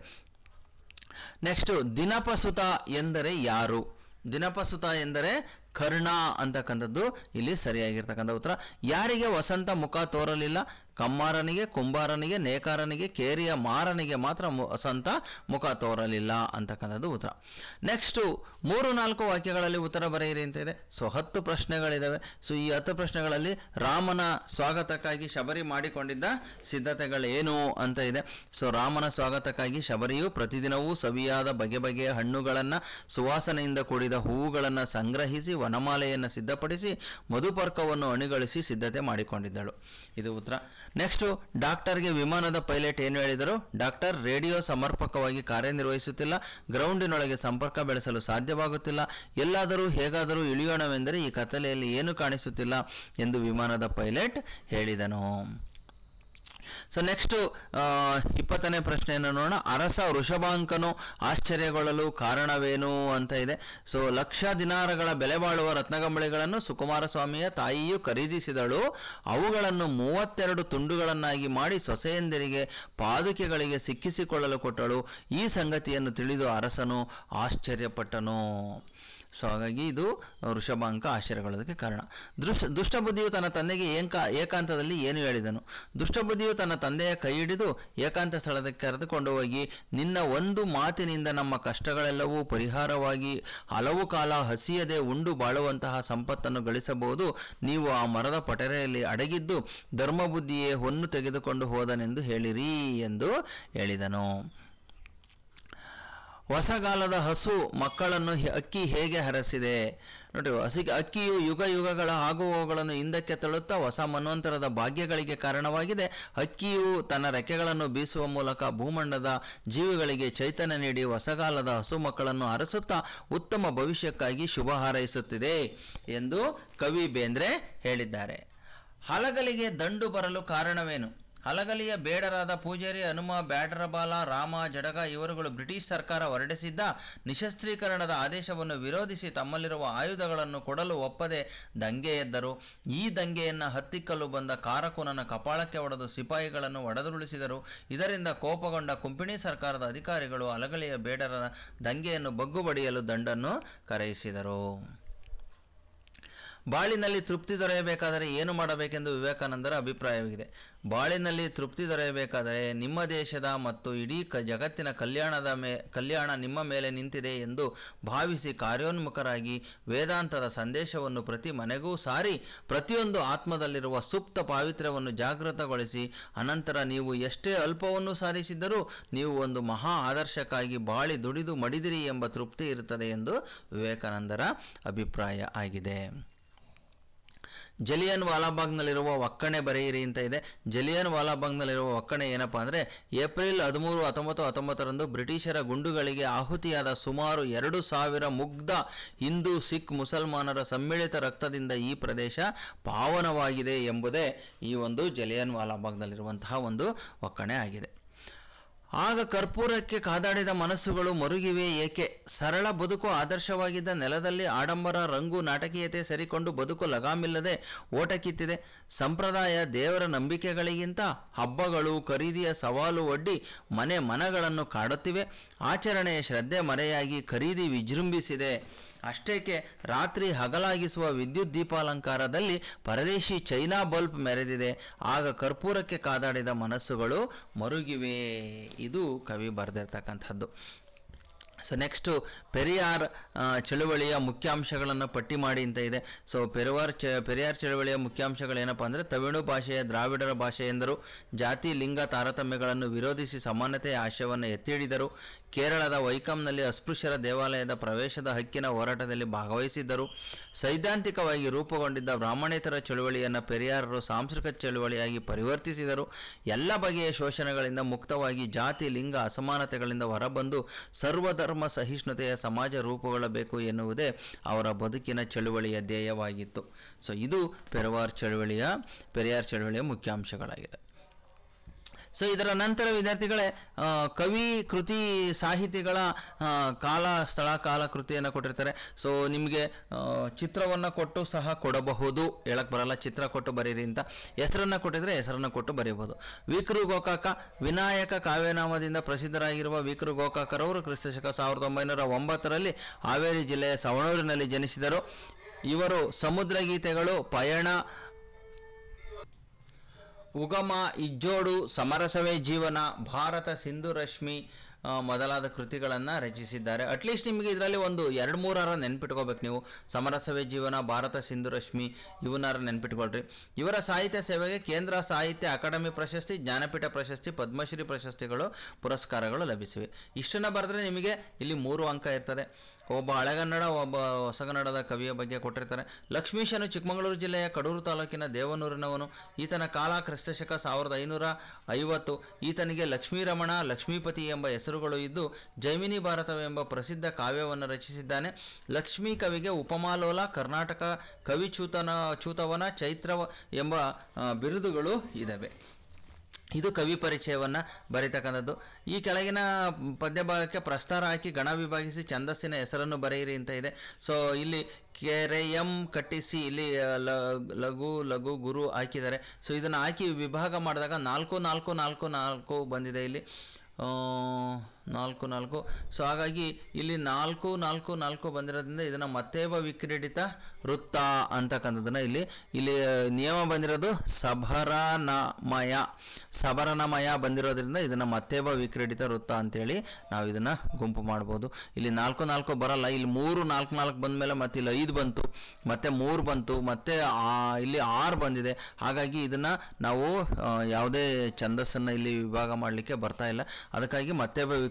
ನೆಕ್ಸ್ಟ್ ದಿನಪಸುತ ಎಂದರೆ ಯಾರು ದಿನಪಸುತ ಎಂದರೆ ಕರ್ಣ ಅಂತಕ್ಕಂಥದ್ದು ಇಲ್ಲಿ ಸರಿಯಾಗಿರ್ತಕ್ಕಂಥ ಉತ್ತರ ಯಾರಿಗೆ ವಸಂತ ಮುಖ ತೋರಲಿಲ್ಲ ಕಮ್ಮಾರನಿಗೆ ಕುಂಬಾರನಿಗೆ ನೇಕಾರನಿಗೆ ಕೇರಿಯ ಮಾರನಿಗೆ ಮಾತ್ರ ಮು- ವಸಂತ ಮುಖ ತೋರಲಿಲ್ಲ ಅಂತಕ್ಕಂಥದ್ದು ಉತ್ತರ ನೆಕ್ಸ್ಟ್ ಮೂರು ನಾಲ್ಕು ವಾಕ್ಯಗಳಲ್ಲಿ ಉತ್ತರ ಬರೆಯಿರಿ ಅಂತ ಇದೆ ಸೊ ಹತ್ತು ಪ್ರಶ್ನೆಗಳಿದಾವೆ ಸೊ ಈ ಹತ್ತು ಪ್ರಶ್ನೆಗಳಲ್ಲಿ ರಾಮನ ಸ್ವಾಗತಕ್ಕಾಗಿ ಶಬರಿ ಮಾಡಿಕೊಂಡಿದ್ದ ಸಿದ್ಧತೆಗಳೇನು ಅಂತ ಇದೆ ಸೊ ರಾಮನ ಸ್ವಾಗತಕ್ಕಾಗಿ ಶಬರಿಯು ಪ್ರತಿದಿನವೂ ಸವಿಯಾದ ಬಗೆ ಬಗೆಯ ಹಣ್ಣುಗಳನ್ನ ಸುವಾಸನೆಯಿಂದ ಕೂಡಿದ ಹೂವುಗಳನ್ನ ಸಂಗ್ರಹಿಸಿ ವನಮಾಲೆಯನ್ನು ಸಿದ್ಧಪಡಿಸಿ ಮಧುಪರ್ಕವನ್ನು ಅಣಿಗೊಳಿಸಿ ಸಿದ್ಧತೆ ಮಾಡಿಕೊಂಡಿದ್ದಳು ಇದು ಉತ್ತರ ನೆಕ್ಸ್ಟ್ ಡಾಕ್ಟರ್ಗೆ ವಿಮಾನದ ಪೈಲಟ್ ಏನು ಹೇಳಿದರು ಡಾಕ್ಟರ್ ರೇಡಿಯೋ ಸಮರ್ಪಕವಾಗಿ ಕಾರ್ಯನಿರ್ವಹಿಸುತ್ತಿಲ್ಲ ಗ್ರೌಂಡಿನೊಳಗೆ ಸಂಪರ್ಕ ಬೆಳೆಸಲು ಸಾಧ್ಯವಾಗುತ್ತಿಲ್ಲ ಎಲ್ಲಾದರೂ ಹೇಗಾದರೂ ಇಳಿಯೋಣವೆಂದರೆ ಈ ಕತ್ತಲೆಯಲ್ಲಿ ಏನು ಕಾಣಿಸುತ್ತಿಲ್ಲ ಎಂದು ವಿಮಾನದ ಪೈಲಟ್ ಹೇಳಿದನು ಸೊ ನೆಕ್ಸ್ಟ್ ಇಪ್ಪತ್ತನೇ ಪ್ರಶ್ನೆಯನ್ನು ನೋಡೋಣ ಅರಸ ವೃಷಭಾಂಕನು ಆಶ್ಚರ್ಯಗೊಳ್ಳಲು ಕಾರಣವೇನು ಅಂತ ಇದೆ ಸೊ ಲಕ್ಷ ದಿನಾರಗಳ ಬೆಲೆ ಬಾಳುವ ರತ್ನಗಂಬಳಿಗಳನ್ನು ಸುಕುಮಾರ ಸ್ವಾಮಿಯ ತಾಯಿಯು ಖರೀದಿಸಿದಳು ಅವುಗಳನ್ನು ಮೂವತ್ತೆರಡು ತುಂಡುಗಳನ್ನಾಗಿ ಮಾಡಿ ಸೊಸೆಯಂದಿರಿಗೆ ಪಾದುಕೆಗಳಿಗೆ ಸಿಕ್ಕಿಸಿಕೊಳ್ಳಲು ಕೊಟ್ಟಳು ಈ ಸಂಗತಿಯನ್ನು ತಿಳಿದು ಅರಸನು ಆಶ್ಚರ್ಯಪಟ್ಟನು ಸೊ ಹಾಗಾಗಿ ಇದು ವೃಷಭಾಂಕ ಆಶ್ಚರ್ಯಗೊಳ್ಳೋದಕ್ಕೆ ಕಾರಣ ದೃಷ್ಟ ದುಷ್ಟಬುದ್ಧಿಯು ತನ್ನ ತಂದೆಗೆ ಏಕ ಏಕಾಂತದಲ್ಲಿ ಏನು ಹೇಳಿದನು ದುಷ್ಟಬುದ್ಧಿಯು ತನ್ನ ತಂದೆಯ ಕೈ ಹಿಡಿದು ಏಕಾಂತ ಸ್ಥಳಕ್ಕೆ ಕರೆದುಕೊಂಡು ಹೋಗಿ ನಿನ್ನ ಒಂದು ಮಾತಿನಿಂದ ನಮ್ಮ ಕಷ್ಟಗಳೆಲ್ಲವೂ ಪರಿಹಾರವಾಗಿ ಹಲವು ಕಾಲ ಹಸಿಯದೆ ಉಂಡು ಬಾಳುವಂತಹ ಸಂಪತ್ತನ್ನು ಗಳಿಸಬಹುದು ನೀವು ಆ ಮರದ ಪಟರೆಯಲ್ಲಿ ಅಡಗಿದ್ದು ಧರ್ಮಬುದ್ಧಿಯೇ ಹೊನ್ನು ತೆಗೆದುಕೊಂಡು ಹೋದನೆಂದು ಹೇಳಿರಿ ಎಂದು ಹೇಳಿದನು ಹೊಸಗಾಲದ ಹಸು ಮಕ್ಕಳನ್ನು ಹೆ- ಅಕ್ಕಿ ಹೇಗೆ ಹರಸಿದೆ ನೋಡಿ ಹಸಿ ಅಕ್ಕಿಯು ಯುಗ ಯುಗಗಳ ಆಗುವವುಗಳನ್ನು ಹಿಂದಕ್ಕೆ ತಳ್ಳುತ್ತಾ ಹೊಸ ಮನ್ವಂತರದ ಭಾಗ್ಯಗಳಿಗೆ ಕಾರಣವಾಗಿದೆ ಅಕ್ಕಿಯು ತನ್ನ ರೆಕ್ಕೆಗಳನ್ನು ಬೀಸುವ ಮೂಲಕ ಭೂಮಂಡದ ಜೀವಿಗಳಿಗೆ ಚೈತನ್ಯ ನೀಡಿ ಹೊಸಗಾಲದ ಹಸು ಮಕ್ಕಳನ್ನು ಹರಸುತ್ತಾ ಉತ್ತಮ ಭವಿಷ್ಯಕ್ಕಾಗಿ ಶುಭ ಹಾರೈಸುತ್ತಿದೆ ಎಂದು ಕವಿ ಬೇಂದ್ರೆ ಹೇಳಿದ್ದಾರೆ ಹಲಗಲಿಗೆ ದಂಡು ಬರಲು ಕಾರಣವೇನು ಹಲಗಲಿಯ ಬೇಡರಾದ ಪೂಜಾರಿ ಹನುಮ ಬ್ಯಾಡರಬಾಲ ರಾಮ ಜಡಗ ಇವರುಗಳು ಬ್ರಿಟಿಷ್ ಸರ್ಕಾರ ಹೊರಡಿಸಿದ್ದ ನಿಶಸ್ತ್ರೀಕರಣದ ಆದೇಶವನ್ನು ವಿರೋಧಿಸಿ ತಮ್ಮಲ್ಲಿರುವ ಆಯುಧಗಳನ್ನು ಕೊಡಲು ಒಪ್ಪದೆ ದಂಗೆ ಎದ್ದರು ಈ ದಂಗೆಯನ್ನು ಹತ್ತಿಕ್ಕಲು ಬಂದ ಕಾರಕುನನ ಕಪಾಳಕ್ಕೆ ಹೊಡೆದು ಸಿಪಾಯಿಗಳನ್ನು ಒಡೆದುರುಳಿಸಿದರು ಇದರಿಂದ ಕೋಪಗೊಂಡ ಕುಂಪಿಣಿ ಸರ್ಕಾರದ ಅಧಿಕಾರಿಗಳು ಹಲಗಲಿಯ ಬೇಡರ ದಂಗೆಯನ್ನು ಬಗ್ಗುಬಡಿಯಲು ದಂಡನ್ನು ಕರೆಯಿಸಿದರು ಬಾಳಿನಲ್ಲಿ ತೃಪ್ತಿ ದೊರೆಯಬೇಕಾದರೆ ಏನು ಮಾಡಬೇಕೆಂದು ವಿವೇಕಾನಂದರ ಅಭಿಪ್ರಾಯವಾಗಿದೆ ಬಾಳಿನಲ್ಲಿ ತೃಪ್ತಿ ದೊರೆಯಬೇಕಾದರೆ ನಿಮ್ಮ ದೇಶದ ಮತ್ತು ಇಡೀ ಕ ಜಗತ್ತಿನ ಕಲ್ಯಾಣದ ಮೇ ಕಲ್ಯಾಣ ನಿಮ್ಮ ಮೇಲೆ ನಿಂತಿದೆ ಎಂದು ಭಾವಿಸಿ ಕಾರ್ಯೋನ್ಮುಖರಾಗಿ ವೇದಾಂತದ ಸಂದೇಶವನ್ನು ಪ್ರತಿ ಮನೆಗೂ ಸಾರಿ ಪ್ರತಿಯೊಂದು ಆತ್ಮದಲ್ಲಿರುವ ಸುಪ್ತ ಪಾವಿತ್ರ್ಯವನ್ನು ಜಾಗೃತಗೊಳಿಸಿ ಅನಂತರ ನೀವು ಎಷ್ಟೇ ಅಲ್ಪವನ್ನು ಸಾಧಿಸಿದ್ದರೂ ನೀವು ಒಂದು ಮಹಾ ಆದರ್ಶಕ್ಕಾಗಿ ಬಾಳಿ ದುಡಿದು ಮಡಿದಿರಿ ಎಂಬ ತೃಪ್ತಿ ಇರುತ್ತದೆ ಎಂದು ವಿವೇಕಾನಂದರ ಅಭಿಪ್ರಾಯ ಆಗಿದೆ ಜಲಿಯನ್ ವಾಲಾಬಾಗ್ನಲ್ಲಿರುವ ಒಕ್ಕಣೆ ಬರೆಯಿರಿ ಅಂತ ಇದೆ ಜಲಿಯನ್ ವಾಲಾಬಾಗ್ನಲ್ಲಿರುವ ಒಕ್ಕಣೆ ಏನಪ್ಪಾ ಅಂದರೆ ಏಪ್ರಿಲ್ ಹದಿಮೂರು ಹತ್ತೊಂಬತ್ತು ಹತ್ತೊಂಬತ್ತರಂದು ಬ್ರಿಟಿಷರ ಗುಂಡುಗಳಿಗೆ ಆಹುತಿಯಾದ ಸುಮಾರು ಎರಡು ಸಾವಿರ ಮುಗ್ಧ ಹಿಂದೂ ಸಿಖ್ ಮುಸಲ್ಮಾನರ ಸಮ್ಮಿಳಿತ ರಕ್ತದಿಂದ ಈ ಪ್ರದೇಶ ಪಾವನವಾಗಿದೆ ಎಂಬುದೇ ಈ ಒಂದು ಜಲಿಯನ್ ವಾಲಾಬಾಗ್ನಲ್ಲಿರುವಂತಹ ಒಂದು ಒಕ್ಕಣೆ ಆಗಿದೆ ಆಗ ಕರ್ಪೂರಕ್ಕೆ ಕಾದಾಡಿದ ಮನಸ್ಸುಗಳು ಮರುಗಿವೆ ಏಕೆ ಸರಳ ಬದುಕು ಆದರ್ಶವಾಗಿದ್ದ ನೆಲದಲ್ಲಿ ಆಡಂಬರ ರಂಗು ನಾಟಕೀಯತೆ ಸೇರಿಕೊಂಡು ಬದುಕು ಲಗಾಮಿಲ್ಲದೆ ಓಟ ಕಿತ್ತಿದೆ ಸಂಪ್ರದಾಯ ದೇವರ ನಂಬಿಕೆಗಳಿಗಿಂತ ಹಬ್ಬಗಳು ಖರೀದಿಯ ಸವಾಲು ಒಡ್ಡಿ ಮನೆ ಮನಗಳನ್ನು ಕಾಡುತ್ತಿವೆ ಆಚರಣೆಯ ಶ್ರದ್ಧೆ ಮರೆಯಾಗಿ ಖರೀದಿ ವಿಜೃಂಭಿಸಿದೆ ಅಷ್ಟೇಕೆ ರಾತ್ರಿ ಹಗಲಾಗಿಸುವ ವಿದ್ಯುತ್ ದೀಪಾಲಂಕಾರದಲ್ಲಿ ಪರದೇಶಿ ಚೈನಾ ಬಲ್ಬ್ ಮೆರೆದಿದೆ ಆಗ ಕರ್ಪೂರಕ್ಕೆ ಕಾದಾಡಿದ ಮನಸ್ಸುಗಳು ಮರುಗಿವೆ ಇದು ಕವಿ ಬರೆದಿರ್ತಕ್ಕಂಥದ್ದು ಸೊ ನೆಕ್ಸ್ಟು ಪೆರಿಯಾರ್ ಆ, ಚಳುವಳಿಯ ಮುಖ್ಯಾಂಶಗಳನ್ನು ಪಟ್ಟಿ ಮಾಡಿ ಅಂತ ಇದೆ ಸೊ ಪೆರಿವಾರ್ ಚ ಪೆರಿಯಾರ್ ಚಳುವಳಿಯ ಮುಖ್ಯಾಂಶಗಳು ಏನಪ್ಪ ಅಂದರೆ ತಮಿಳು ಭಾಷೆಯ ದ್ರಾವಿಡರ ಭಾಷೆ ಎಂದರು ಜಾತಿ ಲಿಂಗ ತಾರತಮ್ಯಗಳನ್ನು ವಿರೋಧಿಸಿ ಸಮಾನತೆಯ ಆಶಯವನ್ನು ಎತ್ತಿ ಹಿಡಿದರು ಕೇರಳದ ವೈಕಂನಲ್ಲಿ ಅಸ್ಪೃಶ್ಯರ ದೇವಾಲಯದ ಪ್ರವೇಶದ ಹಕ್ಕಿನ ಹೋರಾಟದಲ್ಲಿ ಭಾಗವಹಿಸಿದ್ದರು ಸೈದ್ಧಾಂತಿಕವಾಗಿ ರೂಪುಗೊಂಡಿದ್ದ ಬ್ರಾಹ್ಮಣೇತರ ಚಳುವಳಿಯನ್ನು ಪೆರಿಯಾರರು ಸಾಂಸ್ಕೃತಿಕ ಚಳುವಳಿಯಾಗಿ ಪರಿವರ್ತಿಸಿದರು ಎಲ್ಲ ಬಗೆಯ ಶೋಷಣೆಗಳಿಂದ ಮುಕ್ತವಾಗಿ ಜಾತಿ ಲಿಂಗ ಅಸಮಾನತೆಗಳಿಂದ ಹೊರಬಂದು ಸರ್ವಧರ್ಮ ಸಹಿಷ್ಣುತೆಯ ಸಮಾಜ ರೂಪುಗೊಳ್ಳಬೇಕು ಎನ್ನುವುದೇ ಅವರ ಬದುಕಿನ ಚಳುವಳಿಯ ಧ್ಯೇಯವಾಗಿತ್ತು ಸೊ ಇದು ಪೆರವಾರ್ ಚಳುವಳಿಯ ಪೆರಿಯಾರ್ ಚಳುವಳಿಯ ಮುಖ್ಯಾಂಶಗಳಾಗಿದೆ ಸೊ ಇದರ ನಂತರ ವಿದ್ಯಾರ್ಥಿಗಳೇ ಆ, ಕವಿ ಕೃತಿ ಸಾಹಿತಿಗಳ ಆ, ಕಾಲ ಸ್ಥಳ ಕಾಲ ಕೃತಿಯನ್ನು ಕೊಟ್ಟಿರ್ತಾರೆ ಸೊ ನಿಮಗೆ ಚಿತ್ರವನ್ನು ಕೊಟ್ಟು ಸಹ ಕೊಡಬಹುದು ಹೇಳಕ್ ಬರಲ್ಲ ಚಿತ್ರ ಕೊಟ್ಟು ಬರೀರಿ ಅಂತ ಹೆಸರನ್ನ ಕೊಟ್ಟಿದ್ರೆ ಹೆಸರನ್ನ ಕೊಟ್ಟು ಬರೀಬಹುದು ವಿಕ್ರು ಗೋಕಾಕ ವಿನಾಯಕ ಕಾವ್ಯನಾಮದಿಂದ ಪ್ರಸಿದ್ಧರಾಗಿರುವ ವಿಕ್ರು ಗೋಕಾಕರವರು ಕ್ರಿಸ್ತಶಕ ಸಾವಿರದ ಒಂಬೈನೂರ ಒಂಬತ್ತರಲ್ಲಿ ಹಾವೇರಿ ಜಿಲ್ಲೆಯ ಸವಣೂರಿನಲ್ಲಿ ಜನಿಸಿದರು ಇವರು ಸಮುದ್ರ ಗೀತೆಗಳು ಪಯಣ ಉಗಮ ಇಜ್ಜೋಡು ಸಮರಸವೇ ಜೀವನ ಭಾರತ ಸಿಂಧು ರಶ್ಮಿ ಆ, ಮೊದಲಾದ ಕೃತಿಗಳನ್ನು ರಚಿಸಿದ್ದಾರೆ ಅಟ್ಲೀಸ್ಟ್ ನಿಮಗೆ ಇದರಲ್ಲಿ ಒಂದು ಎರಡು ಮೂರರ ನೆನ್ಪಿಟ್ಕೋಬೇಕು ನೀವು ಸಮರಸವೇ ಜೀವನ ಭಾರತ ಸಿಂಧು ರಶ್ಮಿ ಇವನಾರ ನೆನ್ಪಿಟ್ಕೊಳ್ರಿ ಇವರ ಸಾಹಿತ್ಯ ಸೇವೆಗೆ ಕೇಂದ್ರ ಸಾಹಿತ್ಯ ಅಕಾಡೆಮಿ ಪ್ರಶಸ್ತಿ ಜ್ಞಾನಪೀಠ ಪ್ರಶಸ್ತಿ ಪದ್ಮಶ್ರೀ ಪ್ರಶಸ್ತಿಗಳು ಪುರಸ್ಕಾರಗಳು ಲಭಿಸಿವೆ ಇಷ್ಟನ್ನ ಬರೆದ್ರೆ ನಿಮಗೆ ಇಲ್ಲಿ ಮೂರು ಅಂಕ ಇರ್ತದೆ ಒಬ್ಬ ಹಳೆಗನ್ನಡ ಒಬ್ಬ ಹೊಸಗನ್ನಡದ ಕವಿಯ ಬಗ್ಗೆ ಕೊಟ್ಟಿರ್ತಾರೆ ಲಕ್ಷ್ಮೀಶನು ಚಿಕ್ಕಮಗಳೂರು ಜಿಲ್ಲೆಯ ಕಡೂರು ತಾಲೂಕಿನ ದೇವನೂರಿನವನು ಈತನ ಕಾಲ ಕ್ರಿಸ್ತಶಕ ಸಾವಿರದ ಐನೂರ ಐವತ್ತು ಈತನಿಗೆ ಲಕ್ಷ್ಮೀರಮಣ ಲಕ್ಷ್ಮೀಪತಿ ಎಂಬ ಹೆಸರುಗಳು ಇದ್ದು ಜೈಮಿನಿ ಭಾರತವೆಂಬ ಪ್ರಸಿದ್ಧ ಕಾವ್ಯವನ್ನು ರಚಿಸಿದ್ದಾನೆ ಲಕ್ಷ್ಮೀ ಕವಿಗೆ ಉಪಮಾಲೋಲ ಕರ್ನಾಟಕ ಕವಿಚೂತನ ಚೂತವನ ಚೈತ್ರ ಎಂಬ ಆ, ಬಿರುದುಗಳು ಇದ್ದಾವೆ ಇದು ಕವಿ ಪರಿಚಯವನ್ನ ಬರೀತಕ್ಕಂಥದ್ದು ಈ ಕೆಳಗಿನ ಪದ್ಯ ಭಾಗಕ್ಕೆ ಪ್ರಸ್ತಾರ ಹಾಕಿ ಗಣ ವಿಭಾಗಿಸಿ ಛಂದಸ್ಸಿನ ಹೆಸರನ್ನು ಬರೆಯಿರಿ ಅಂತ ಇದೆ ಸೊ ಇಲ್ಲಿ ಕೆರೆಯಂ ಕಟ್ಟಿಸಿ ಇಲ್ಲಿ ಆ, ಲ- ಲಘು ಲಘು ಗುರು ಹಾಕಿದ್ದಾರೆ ಸೊ ಇದನ್ನು ಹಾಕಿ ವಿಭಾಗ ಮಾಡಿದಾಗ ನಾಲ್ಕು ನಾಲ್ಕು ನಾಲ್ಕು ನಾಲ್ಕು ಬಂದಿದೆ ಇಲ್ಲಿ ಆ, ನಾಲ್ಕು ನಾಲ್ಕು ಸೊ ಹಾಗಾಗಿ ಇಲ್ಲಿ ನಾಲ್ಕು ನಾಲ್ಕು ನಾಲ್ಕು ಬಂದಿರೋದ್ರಿಂದ ಇದನ್ನ ಮತ್ತೇವ ವಿಕ್ರೀಡಿತ ವೃತ್ತ ಅಂತಕ್ಕಂಥದ್ದನ್ನ ಇಲ್ಲಿ ಇಲ್ಲಿ ನಿಯಮ ಬಂದಿರೋದು ಸಭರನಮಯ ಸಬರನಮಯ ಬಂದಿರೋದ್ರಿಂದ ಇದನ್ನ ಮತ್ತೇವ ವಿಕ್ರೀಡಿತ ವೃತ್ತ ಅಂತೇಳಿ ನಾವು ಇದನ್ನ ಗುಂಪು ಮಾಡ್ಬೋದು ಇಲ್ಲಿ ನಾಲ್ಕು ನಾಲ್ಕು ಬರಲ್ಲ ಇಲ್ಲಿ ಮೂರು ನಾಲ್ಕು ನಾಲ್ಕು ಬಂದ್ಮೇಲೆ ಮತ್ತೆ ಇಲ್ಲಿ ಐದು ಬಂತು ಮತ್ತೆ ಮೂರು ಬಂತು ಮತ್ತೆ ಆ- ಇಲ್ಲಿ ಆರು ಬಂದಿದೆ ಹಾಗಾಗಿ ಇದನ್ನ ನಾವು ಆ, ಯಾವುದೇ ಛಂದಸ್ಸನ್ನ ಇಲ್ಲಿ ವಿಭಾಗ ಮಾಡಲಿಕ್ಕೆ ಬರ್ತಾ ಇಲ್ಲ ಅದಕ್ಕಾಗಿ ಮತ್ತೆ ವಿಕ್ರೀಡಿತ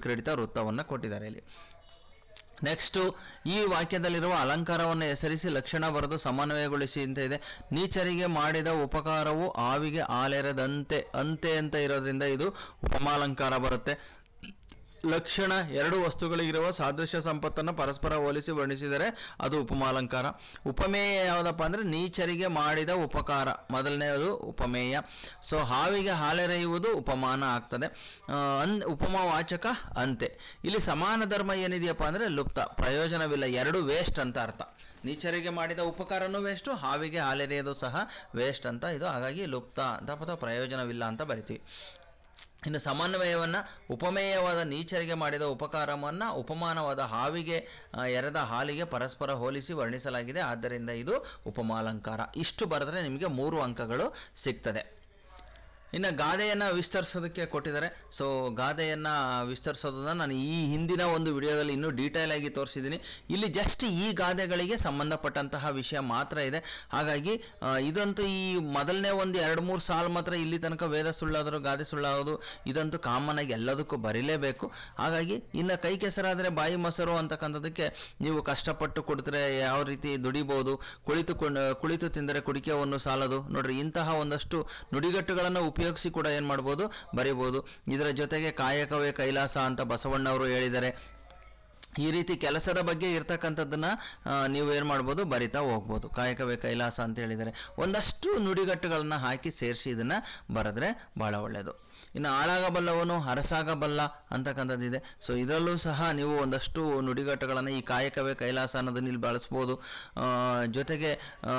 ವಿಕ್ರೀಡಿತ ವೃತ್ತವನ್ನು ಕೊಟ್ಟಿದ್ದಾರೆ ಇಲ್ಲಿ ನೆಕ್ಸ್ಟು ಈ ವಾಕ್ಯದಲ್ಲಿರುವ ಅಲಂಕಾರವನ್ನು ಹೆಸರಿಸಿ ಲಕ್ಷಣ ಬರೆದು ಸಮನ್ವಯಗೊಳಿಸಿ ಅಂತ ಇದೆ ನೀಚರಿಗೆ ಮಾಡಿದ ಉಪಕಾರವು ಆವಿಗೆ ಆಲೆರದಂತೆ ಅಂತೆ ಅಂತ ಇರೋದ್ರಿಂದ ಇದು ಉಪಮಾಲಂಕಾರ ಬರುತ್ತೆ ಲಕ್ಷಣ ಎರಡು ವಸ್ತುಗಳಿಗಿರುವ ಸಾದೃಶ್ಯ ಸಂಪತ್ತನ್ನು ಪರಸ್ಪರ ಹೋಲಿಸಿ ವರ್ಣಿಸಿದರೆ ಅದು ಉಪಮಾಲಂಕಾರ ಉಪಮೇಯ ಯಾವುದಪ್ಪ ಅಂದರೆ ನೀಚರಿಗೆ ಮಾಡಿದ ಉಪಕಾರ ಮೊದಲನೆಯದು ಉಪಮೇಯ ಸೊ ಹಾವಿಗೆ ಹಾಲೆರೆಯುವುದು ಉಪಮಾನ ಆಗ್ತದೆ ಆ, ಅನ್ ಉಪಮಾವಾಚಕ ಅಂತೆ ಇಲ್ಲಿ ಸಮಾನ ಧರ್ಮ ಏನಿದೆಯಪ್ಪ ಅಂದರೆ ಲುಪ್ತ ಪ್ರಯೋಜನವಿಲ್ಲ ಎರಡು ವೇಸ್ಟ್ ಅಂತ ಅರ್ಥ ನೀಚರಿಗೆ ಮಾಡಿದ ಉಪಕಾರನೂ ವೇಸ್ಟು ಹಾವಿಗೆ ಹಾಲೆರೆಯೋದು ಸಹ ವೇಸ್ಟ್ ಅಂತ ಇದು ಹಾಗಾಗಿ ಲುಪ್ತ ಅಂತ ಅಥವಾ ಪ್ರಯೋಜನವಿಲ್ಲ ಅಂತ ಬರಿತೀವಿ ಇನ್ನು ಸಮನ್ವಯವನ್ನು ಉಪಮೇಯವಾದ ನೀಚರಿಗೆ ಮಾಡಿದ ಉಪಕಾರವನ್ನು ಉಪಮಾನವಾದ ಹಾವಿಗೆ ಆ, ಎರೆದ ಹಾಲಿಗೆ ಪರಸ್ಪರ ಹೋಲಿಸಿ ವರ್ಣಿಸಲಾಗಿದೆ ಆದ್ದರಿಂದ ಇದು ಉಪಮಾಲಂಕಾರ ಇಷ್ಟು ಬರೆದ್ರೆ ನಿಮಗೆ ಮೂರು ಅಂಕಗಳು ಸಿಗ್ತದೆ ಇನ್ನು ಗಾದೆಯನ್ನು ವಿಸ್ತರಿಸೋದಕ್ಕೆ ಕೊಟ್ಟಿದ್ದಾರೆ ಸೊ ಗಾದೆಯನ್ನು ವಿಸ್ತರಿಸೋದನ್ನ ನಾನು ಈ ಹಿಂದಿನ ಒಂದು ವಿಡಿಯೋದಲ್ಲಿ ಇನ್ನೂ ಡೀಟೇಲ್ ಆಗಿ ತೋರಿಸಿದ್ದೀನಿ ಇಲ್ಲಿ ಜಸ್ಟ್ ಈ ಗಾದೆಗಳಿಗೆ ಸಂಬಂಧಪಟ್ಟಂತಹ ವಿಷಯ ಮಾತ್ರ ಇದೆ ಹಾಗಾಗಿ ಆ, ಇದಂತೂ ಈ ಮೊದಲನೇ ಒಂದು ಎರಡು ಮೂರು ಸಾಲು ಮಾತ್ರ ಇಲ್ಲಿ ತನಕ ವೇದ ಸುಳ್ಳಾದರೂ ಗಾದೆ ಸುಳ್ಳಾಗೋದು ಇದಂತೂ ಕಾಮನ್ ಆಗಿ ಎಲ್ಲದಕ್ಕೂ ಬರೀಲೇಬೇಕು ಹಾಗಾಗಿ ಇನ್ನು ಕೈ ಕೆಸರಾದರೆ ಬಾಯಿ ಮೊಸರು ಅಂತಕ್ಕಂಥದ್ದಕ್ಕೆ ನೀವು ಕಷ್ಟಪಟ್ಟು ಕೊಡ್ತಾರೆ ಯಾವ ರೀತಿ ದುಡಿಬೋದು ಕುಳಿತುಕೊಂಡು ಕುಳಿತು ತಿಂದರೆ ಕುಡಿಕೆವನ್ನು ಸಾಲದು ನೋಡ್ರಿ ಇಂತಹ ಒಂದಷ್ಟು ನುಡಿಗಟ್ಟುಗಳನ್ನು ಉಪಯೋಗಿಸಿ ಕೂಡ ಏನು ಮಾಡ್ಬೋದು ಬರಿಬೋದು ಇದರ ಜೊತೆಗೆ ಕಾಯಕವೇ ಕೈಲಾಸ ಅಂತ ಬಸವಣ್ಣವರು ಹೇಳಿದ್ದಾರೆ ಈ ರೀತಿ ಕೆಲಸದ ಬಗ್ಗೆ ಇರ್ತಕ್ಕಂಥದ್ದನ್ನ ಆ, ನೀವು ಏನು ಮಾಡ್ಬೋದು ಬರಿತಾ ಹೋಗ್ಬೋದು ಕಾಯಕವೇ ಕೈಲಾಸ ಅಂತ ಹೇಳಿದರೆ ಒಂದಷ್ಟು ನುಡಿಗಟ್ಟುಗಳನ್ನ ಹಾಕಿ ಸೇರಿಸಿ ಇದನ್ನ ಬರೆದ್ರೆ ಬಹಳ ಒಳ್ಳೆಯದು ಇನ್ನು ಆಳಾಗಬಲ್ಲವನು ಅರಸಾಗಬಲ್ಲ ಅಂತಕ್ಕಂಥದ್ದಿದೆ ಸೊ ಇದರಲ್ಲೂ ಸಹ ನೀವು ಒಂದಷ್ಟು ನುಡಿಗಟ್ಟುಗಳನ್ನು ಈ ಕಾಯಕವೇ ಕೈಲಾಸ ಅನ್ನೋದನ್ನ ಇಲ್ಲಿ ಬಳಸ್ಬೋದು ಆ, ಜೊತೆಗೆ ಆ,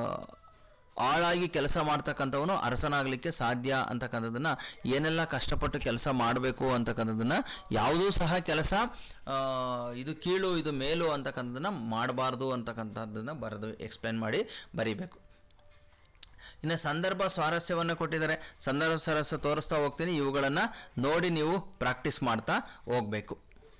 ಆಳಾಗಿ ಕೆಲಸ ಮಾಡ್ತಕ್ಕಂಥವನು ಅರಸನಾಗಲಿಕ್ಕೆ ಸಾಧ್ಯ ಅಂತಕ್ಕಂಥದ್ದನ್ನ ಏನೆಲ್ಲ ಕಷ್ಟಪಟ್ಟು ಕೆಲಸ ಮಾಡಬೇಕು ಅಂತಕ್ಕಂಥದ್ದನ್ನ ಯಾವುದೂ ಸಹ ಕೆಲಸ ಆ, ಇದು ಕೀಳು ಇದು ಮೇಲು ಅಂತಕ್ಕಂಥದ್ದನ್ನ ಮಾಡಬಾರ್ದು ಅಂತಕ್ಕಂಥದ್ದನ್ನ ಬರೆದು ಎಕ್ಸ್ಪ್ಲೇನ್ ಮಾಡಿ ಬರಿಬೇಕು ಇನ್ನು ಸಂದರ್ಭ ಸ್ವಾರಸ್ಯವನ್ನು ಕೊಟ್ಟಿದ್ದಾರೆ ಸಂದರ್ಭ ಸ್ವಾರಸ್ಯ ತೋರಿಸ್ತಾ ಹೋಗ್ತೀನಿ ಇವುಗಳನ್ನ ನೋಡಿ ನೀವು ಪ್ರಾಕ್ಟೀಸ್ ಮಾಡ್ತಾ ಹೋಗ್ಬೇಕು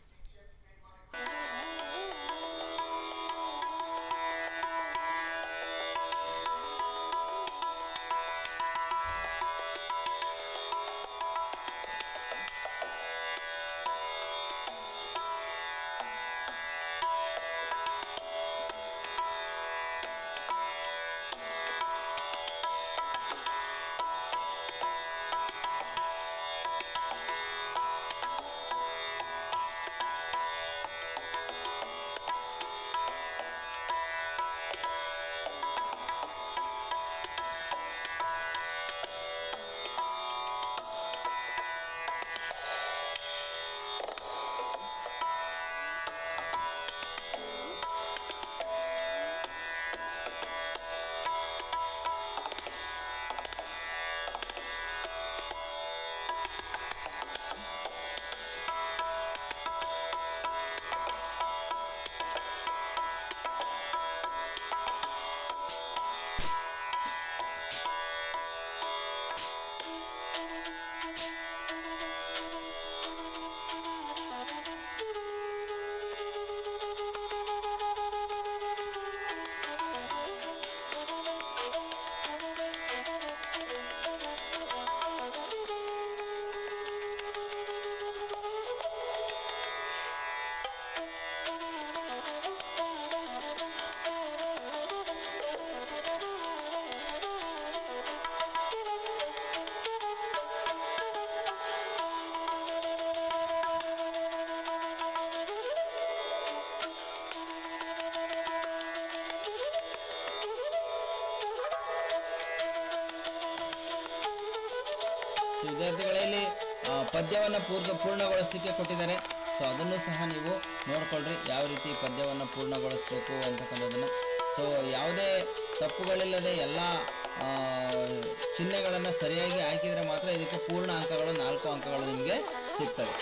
ವಿದ್ಯಾರ್ಥಿಗಳಲ್ಲಿ ಆ, ಪದ್ಯವನ್ನು ಪೂರ್ಣ ಪೂರ್ಣಗೊಳಿಸಲಿಕ್ಕೆ ಕೊಟ್ಟಿದ್ದಾರೆ ಸೊ ಅದನ್ನು ಸಹ ನೀವು ನೋಡ್ಕೊಳ್ರಿ ಯಾವ ರೀತಿ ಪದ್ಯವನ್ನು ಪೂರ್ಣಗೊಳಿಸಬೇಕು ಅಂತಕ್ಕಂಥದ್ದನ್ನು ಸೊ ಯಾವುದೇ ತಪ್ಪುಗಳಿಲ್ಲದೆ ಎಲ್ಲ ಆ, ಚಿಹ್ನೆಗಳನ್ನು ಸರಿಯಾಗಿ ಹಾಕಿದರೆ ಮಾತ್ರ ಇದಕ್ಕೆ ಪೂರ್ಣ ಅಂಕಗಳು ನಾಲ್ಕು ಅಂಕಗಳು ನಿಮಗೆ ಸಿಗ್ತದೆ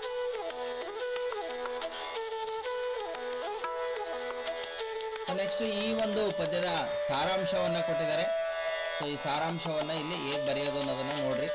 ನೆಕ್ಸ್ಟ್ ಈ ಒಂದು ಪದ್ಯದ ಸಾರಾಂಶವನ್ನು ಕೊಟ್ಟಿದ್ದಾರೆ ಸೊ ಈ ಸಾರಾಂಶವನ್ನು ಇಲ್ಲಿ ಹೇಗೆ ಬರೆಯೋದು ಅನ್ನೋದನ್ನು ನೋಡ್ರಿ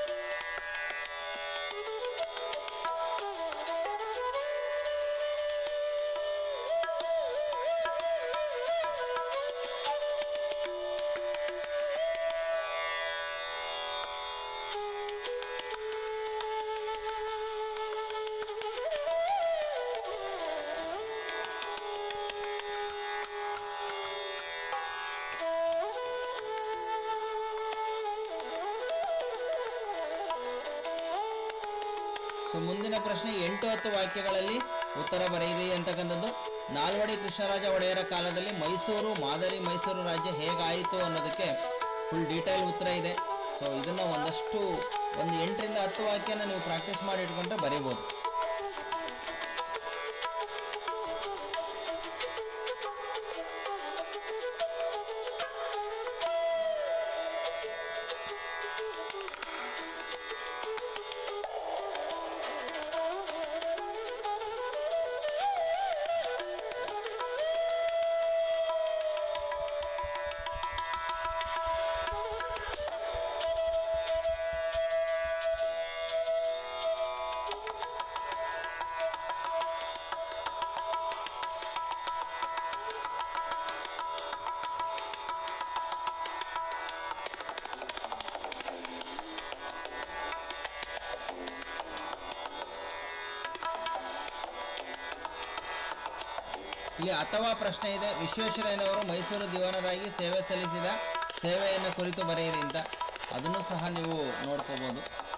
ಸೊ ಮುಂದಿನ ಪ್ರಶ್ನೆ ಎಂಟು ಹತ್ತು ವಾಕ್ಯಗಳಲ್ಲಿ ಉತ್ತರ ಬರೆಯಿರಿ ಅಂತಕ್ಕಂಥದ್ದು ನಾಲ್ವಡಿ ಕೃಷ್ಣರಾಜ ಒಡೆಯರ ಕಾಲದಲ್ಲಿ ಮೈಸೂರು ಮಾದರಿ ಮೈಸೂರು ರಾಜ್ಯ ಹೇಗಾಯಿತು ಅನ್ನೋದಕ್ಕೆ ಫುಲ್ ಡೀಟೇಲ್ ಉತ್ತರ ಇದೆ ಸೊ ಇದನ್ನ ಒಂದಷ್ಟು ಒಂದು ಎಂಟರಿಂದ ಹತ್ತು ವಾಕ್ಯನ ನೀವು ಪ್ರಾಕ್ಟೀಸ್ ಮಾಡಿ ಇಟ್ಕೊಂಡ್ರೆ ಬರೀಬೋದು ಇಲ್ಲಿ ಅಥವಾ ಪ್ರಶ್ನೆ ಇದೆ ವಿಶ್ವೇಶ್ವರಯ್ಯನವರು ಮೈಸೂರು ದಿವಾನರಾಗಿ ಸೇವೆ ಸಲ್ಲಿಸಿದ ಸೇವೆಯನ್ನು ಕುರಿತು ಬರೆಯಿರಿ ಅಂತ ಅದನ್ನು ಸಹ ನೀವು ನೋಡ್ಕೋಬಹುದು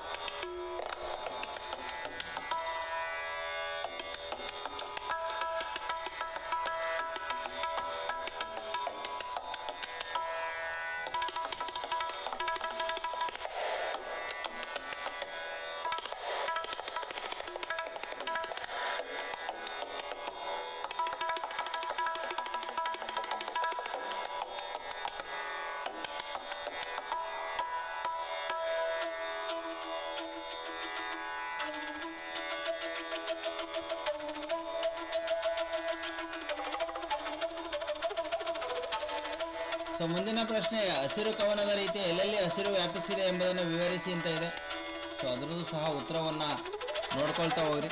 ಸೊ ಮುಂದಿನ ಪ್ರಶ್ನೆ ಹಸಿರು ಕವನದ ರೀತಿ ಎಲ್ಲೆಲ್ಲಿ ಹಸಿರು ವ್ಯಾಪಿಸಿದೆ ಎಂಬುದನ್ನು ವಿವರಿಸಿ ಅಂತ ಇದೆ ಸೊ ಅದರದ್ದು ಸಹ ಉತ್ತರವನ್ನ ನೋಡ್ಕೊಳ್ತಾ ಹೋಗ್ರಿ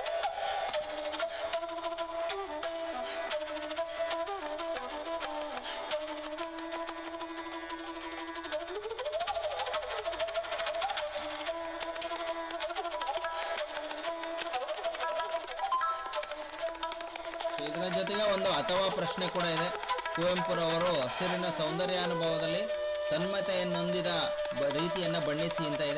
ಸೊ ಇದರ ಜೊತೆಗೆ ಒಂದು ಅಥವಾ ಪ್ರಶ್ನೆ ಕೂಡ ಇದೆ ಕುವೆಂಪುರವರು ಹಸಿರಿನ ಸೌಂದರ್ಯಾನುಭವದಲ್ಲಿ ತನ್ಮಯತೆಯನ್ನೊಂದಿದ ಬ- ರೀತಿಯನ್ನ ಬಣ್ಣಿಸಿ ಅಂತ ಇದೆ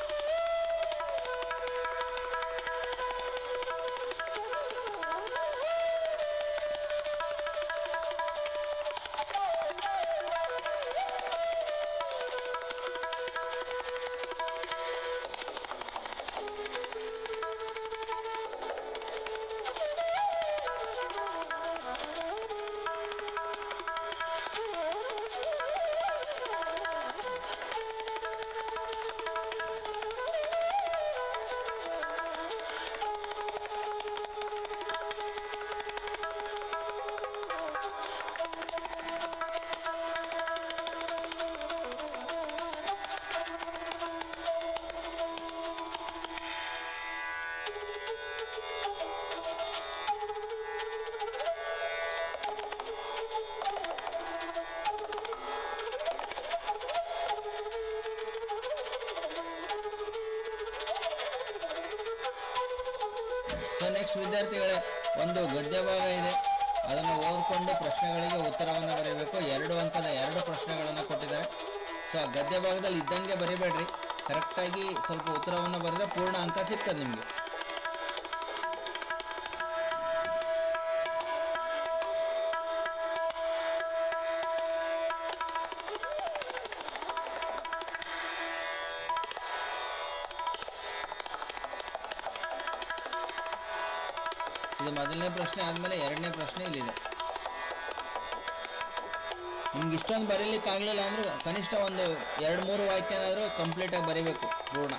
ಸೊ ನೆಕ್ಸ್ಟ್ ವಿದ್ಯಾರ್ಥಿಗಳೇ ಒಂದು ಗದ್ಯ ಭಾಗ ಇದೆ ಅದನ್ನು ಓದಿಕೊಂಡು ಪ್ರಶ್ನೆಗಳಿಗೆ ಉತ್ತರವನ್ನು ಬರೀಬೇಕು ಎರಡು ಅಂಕದ ಎರಡು ಪ್ರಶ್ನೆಗಳನ್ನು ಕೊಟ್ಟಿದ್ದಾರೆ ಸೊ ಆ ಗದ್ಯ ಭಾಗದಲ್ಲಿ ಇದ್ದಂಗೆ ಬರಿಬೇಡ್ರಿ ಕರೆಕ್ಟಾಗಿ ಸ್ವಲ್ಪ ಉತ್ತರವನ್ನು ಬರೆದ್ರೆ ಪೂರ್ಣ ಅಂಕ ಸಿಗ್ತದೆ ನಿಮಗೆ ಇದು ಮೊದಲನೇ ಪ್ರಶ್ನೆ ಆದ್ಮೇಲೆ ಎರಡನೇ ಪ್ರಶ್ನೆ ಇಲ್ಲಿದೆ ನಿಮ್ಗೆ ಇಷ್ಟೊಂದು ಬರೀಲಿಕ್ಕೆ ಆಗ್ಲಿಲ್ಲ ಅಂದ್ರೆ ಕನಿಷ್ಠ ಒಂದು ಎರಡು ಮೂರು ವಾಕ್ಯನಾದ್ರೂ ಕಂಪ್ಲೀಟ್ ಆಗಿ ಬರೀಬೇಕು ಪೂರ್ಣ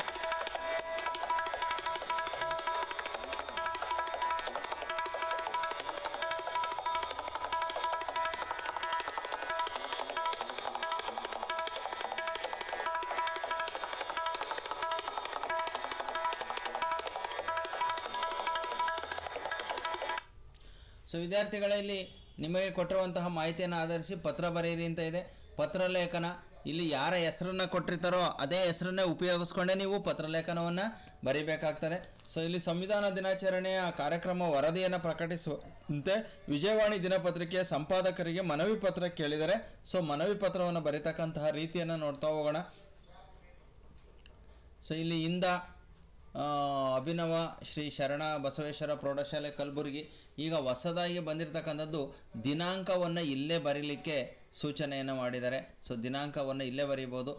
ಸೊ ವಿದ್ಯಾರ್ಥಿಗಳಲ್ಲಿ ನಿಮಗೆ ಕೊಟ್ಟಿರುವಂತಹ ಮಾಹಿತಿಯನ್ನು ಆಧರಿಸಿ ಪತ್ರ ಬರೆಯಿರಿ ಅಂತ ಇದೆ ಪತ್ರ ಲೇಖನ ಇಲ್ಲಿ ಯಾರ ಹೆಸರನ್ನ ಕೊಟ್ಟಿರ್ತಾರೋ ಅದೇ ಹೆಸರನ್ನೇ ಉಪಯೋಗಿಸ್ಕೊಂಡೇ ನೀವು ಪತ್ರಲೇಖನವನ್ನ ಬರಿಬೇಕಾಗ್ತದೆ ಸೊ ಇಲ್ಲಿ ಸಂವಿಧಾನ ದಿನಾಚರಣೆಯ ಕಾರ್ಯಕ್ರಮ ವರದಿಯನ್ನು ಪ್ರಕಟಿಸುವಂತೆ ವಿಜಯವಾಣಿ ದಿನಪತ್ರಿಕೆಯ ಸಂಪಾದಕರಿಗೆ ಮನವಿ ಪತ್ರ ಕೇಳಿದರೆ ಸೊ ಮನವಿ ಪತ್ರವನ್ನು ಬರೀತಕ್ಕಂತಹ ರೀತಿಯನ್ನು ನೋಡ್ತಾ ಹೋಗೋಣ ಸೊ ಇಲ್ಲಿ ಇಂದ ಆ, ಅಭಿನವ ಶ್ರೀ ಶರಣ ಬಸವೇಶ್ವರ ಪ್ರೌಢಶಾಲೆ ಕಲಬುರಗಿ ಈಗ ಹೊಸದಾಗಿ ಬಂದಿರತಕ್ಕಂಥದ್ದು ದಿನಾಂಕವನ್ನು ಇಲ್ಲೇ ಬರೀಲಿಕ್ಕೆ ಸೂಚನೆಯನ್ನು ಮಾಡಿದ್ದಾರೆ ಸೊ ದಿನಾಂಕವನ್ನು ಇಲ್ಲೇ ಬರೀಬೋದು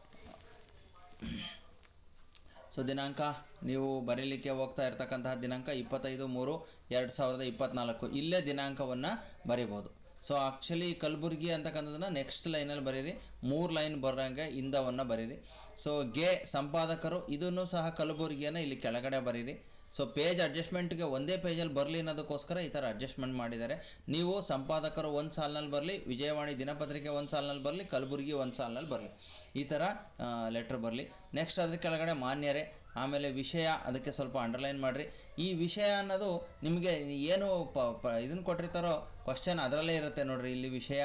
ಸೊ ದಿನಾಂಕ ನೀವು ಬರೀಲಿಕ್ಕೆ ಹೋಗ್ತಾ ಇರ್ತಕ್ಕಂತಹ ದಿನಾಂಕ ಇಪ್ಪತ್ತೈದು ಮೂರು ಎರಡು ಸಾವಿರದ ಇಪ್ಪತ್ನಾಲ್ಕು ಇಲ್ಲೇ ದಿನಾಂಕವನ್ನು ಬರಿಬೋದು ಸೊ ಆ್ಯಕ್ಚುಲಿ ಕಲಬುರ್ಗಿ ಅಂತಕ್ಕಂಥದ್ದನ್ನ ನೆಕ್ಸ್ಟ್ ಲೈನಲ್ಲಿ ಬರೀರಿ ಮೂರು ಲೈನ್ ಬರೋಂಗೆ ಇಂದವನ್ನು ಬರೀರಿ ಸೊ ಗೆ ಸಂಪಾದಕರು ಇದನ್ನು ಸಹ ಕಲಬುರ್ಗಿಯನ್ನು ಇಲ್ಲಿ ಕೆಳಗಡೆ ಬರೀರಿ ಸೊ ಪೇಜ್ ಅಡ್ಜಸ್ಟ್ಮೆಂಟ್ಗೆ ಒಂದೇ ಪೇಜಲ್ಲಿ ಬರಲಿ ಅನ್ನೋದಕ್ಕೋಸ್ಕರ ಈ ಥರ ಅಡ್ಜಸ್ಟ್ಮೆಂಟ್ ಮಾಡಿದ್ದಾರೆ ನೀವು ಸಂಪಾದಕರು ಒಂದು ಸಾಲಿನಲ್ಲಿ ಬರಲಿ ವಿಜಯವಾಣಿ ದಿನಪತ್ರಿಕೆ ಒಂದು ಸಾಲಿನಲ್ಲಿ ಬರಲಿ ಕಲಬುರ್ಗಿ ಒಂದು ಸಾಲಿನಲ್ಲಿ ಬರಲಿ ಈ ಥರ ಲೆಟ್ರ್ ಬರಲಿ ನೆಕ್ಸ್ಟ್ ಅದ್ರ ಕೆಳಗಡೆ ಮಾನ್ಯರೇ ಆಮೇಲೆ ವಿಷಯ ಅದಕ್ಕೆ ಸ್ವಲ್ಪ ಅಂಡರ್ಲೈನ್ ಮಾಡಿರಿ ಈ ವಿಷಯ ಅನ್ನೋದು ನಿಮಗೆ ಏನು ಪ ಪ ಇದನ್ನು ಕೊಟ್ಟಿರ್ತಾರೋ ಕ್ವಶನ್ ಅದರಲ್ಲೇ ಇರುತ್ತೆ ನೋಡ್ರಿ ಇಲ್ಲಿ ವಿಷಯ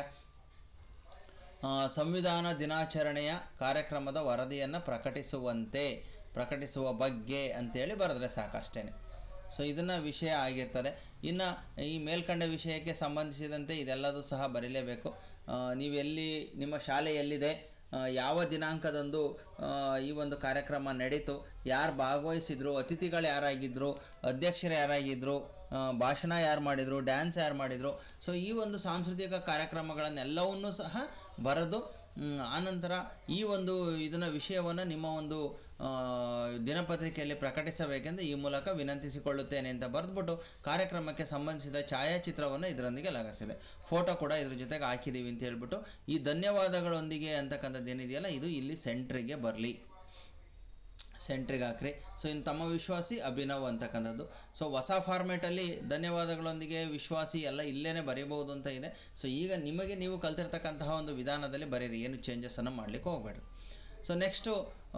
ಆ, ಸಂವಿಧಾನ ದಿನಾಚರಣೆಯ ಕಾರ್ಯಕ್ರಮದ ವರದಿಯನ್ನು ಪ್ರಕಟಿಸುವಂತೆ ಪ್ರಕಟಿಸುವ ಬಗ್ಗೆ ಅಂತೇಳಿ ಬರೆದ್ರೆ ಸಾಕಷ್ಟೇನೆ ಸೊ ಇದನ್ನ ವಿಷಯ ಆಗಿರ್ತದೆ ಇನ್ನು ಈ ಮೇಲ್ಕಂಡ ವಿಷಯಕ್ಕೆ ಸಂಬಂಧಿಸಿದಂತೆ ಇದೆಲ್ಲದೂ ಸಹ ಬರೀಲೇಬೇಕು ಆ, ನೀವೆಲ್ಲಿ ನಿಮ್ಮ ಶಾಲೆ ಎಲ್ಲಿದೆ ಆ, ಯಾವ ದಿನಾಂಕದಂದು ಆ, ಈ ಒಂದು ಕಾರ್ಯಕ್ರಮ ನಡೀತು ಯಾರು ಭಾಗವಹಿಸಿದ್ರು ಅತಿಥಿಗಳು ಯಾರಾಗಿದ್ರು ಅಧ್ಯಕ್ಷರು ಯಾರಾಗಿದ್ರು ಆ, ಭಾಷಣ ಯಾರು ಮಾಡಿದ್ರು ಡ್ಯಾನ್ಸ್ ಯಾರು ಮಾಡಿದ್ರು ಸೊ ಈ ಒಂದು ಸಾಂಸ್ಕೃತಿಕ ಕಾರ್ಯಕ್ರಮಗಳನ್ನೆಲ್ಲವನ್ನೂ ಸಹ ಬರೆದು ಮ್, ಆನಂತರ ಈ ಒಂದು ಇದನ್ನ ವಿಷಯವನ್ನು ನಿಮ್ಮ ಒಂದು ಆ, ದಿನಪತ್ರಿಕೆಯಲ್ಲಿ ಪ್ರಕಟಿಸಬೇಕೆಂದು ಈ ಮೂಲಕ ವಿನಂತಿಸಿಕೊಳ್ಳುತ್ತೇನೆ ಅಂತ ಬರೆದ್ಬಿಟ್ಟು ಕಾರ್ಯಕ್ರಮಕ್ಕೆ ಸಂಬಂಧಿಸಿದ ಛಾಯಾಚಿತ್ರವನ್ನು ಇದರೊಂದಿಗೆ ಲಗಸಿದೆ ಫೋಟೋ ಕೂಡ ಇದ್ರ ಜೊತೆಗೆ ಹಾಕಿದ್ದೀವಿ ಅಂತ ಹೇಳ್ಬಿಟ್ಟು ಈ ಧನ್ಯವಾದಗಳೊಂದಿಗೆ ಅಂತಕ್ಕಂಥದ್ದು ಏನಿದೆಯಲ್ಲ ಇದು ಇಲ್ಲಿ ಸೆಂಟ್ರಿಗೆ ಬರಲಿ ಸೆಂಟ್ರಿಗೆ ಹಾಕ್ರಿ ಸೊ ಇನ್ನು ತಮ್ಮ ವಿಶ್ವಾಸಿ ಅಭಿನವ್ ಅಂತಕ್ಕಂಥದ್ದು ಸೊ ಹೊಸ ಫಾರ್ಮೇಟಲ್ಲಿ ಧನ್ಯವಾದಗಳೊಂದಿಗೆ ವಿಶ್ವಾಸಿ ಎಲ್ಲ ಇಲ್ಲೇನೆ ಬರೀಬಹುದು ಅಂತ ಇದೆ ಸೊ ಈಗ ನಿಮಗೆ ನೀವು ಕಲ್ತಿರ್ತಕ್ಕಂತಹ ಒಂದು ವಿಧಾನದಲ್ಲಿ ಬರೀರಿ ಏನು ಚೇಂಜಸನ್ನು ಮಾಡಲಿಕ್ಕೆ ಹೋಗಬೇಡಿ ಸೊ ನೆಕ್ಸ್ಟು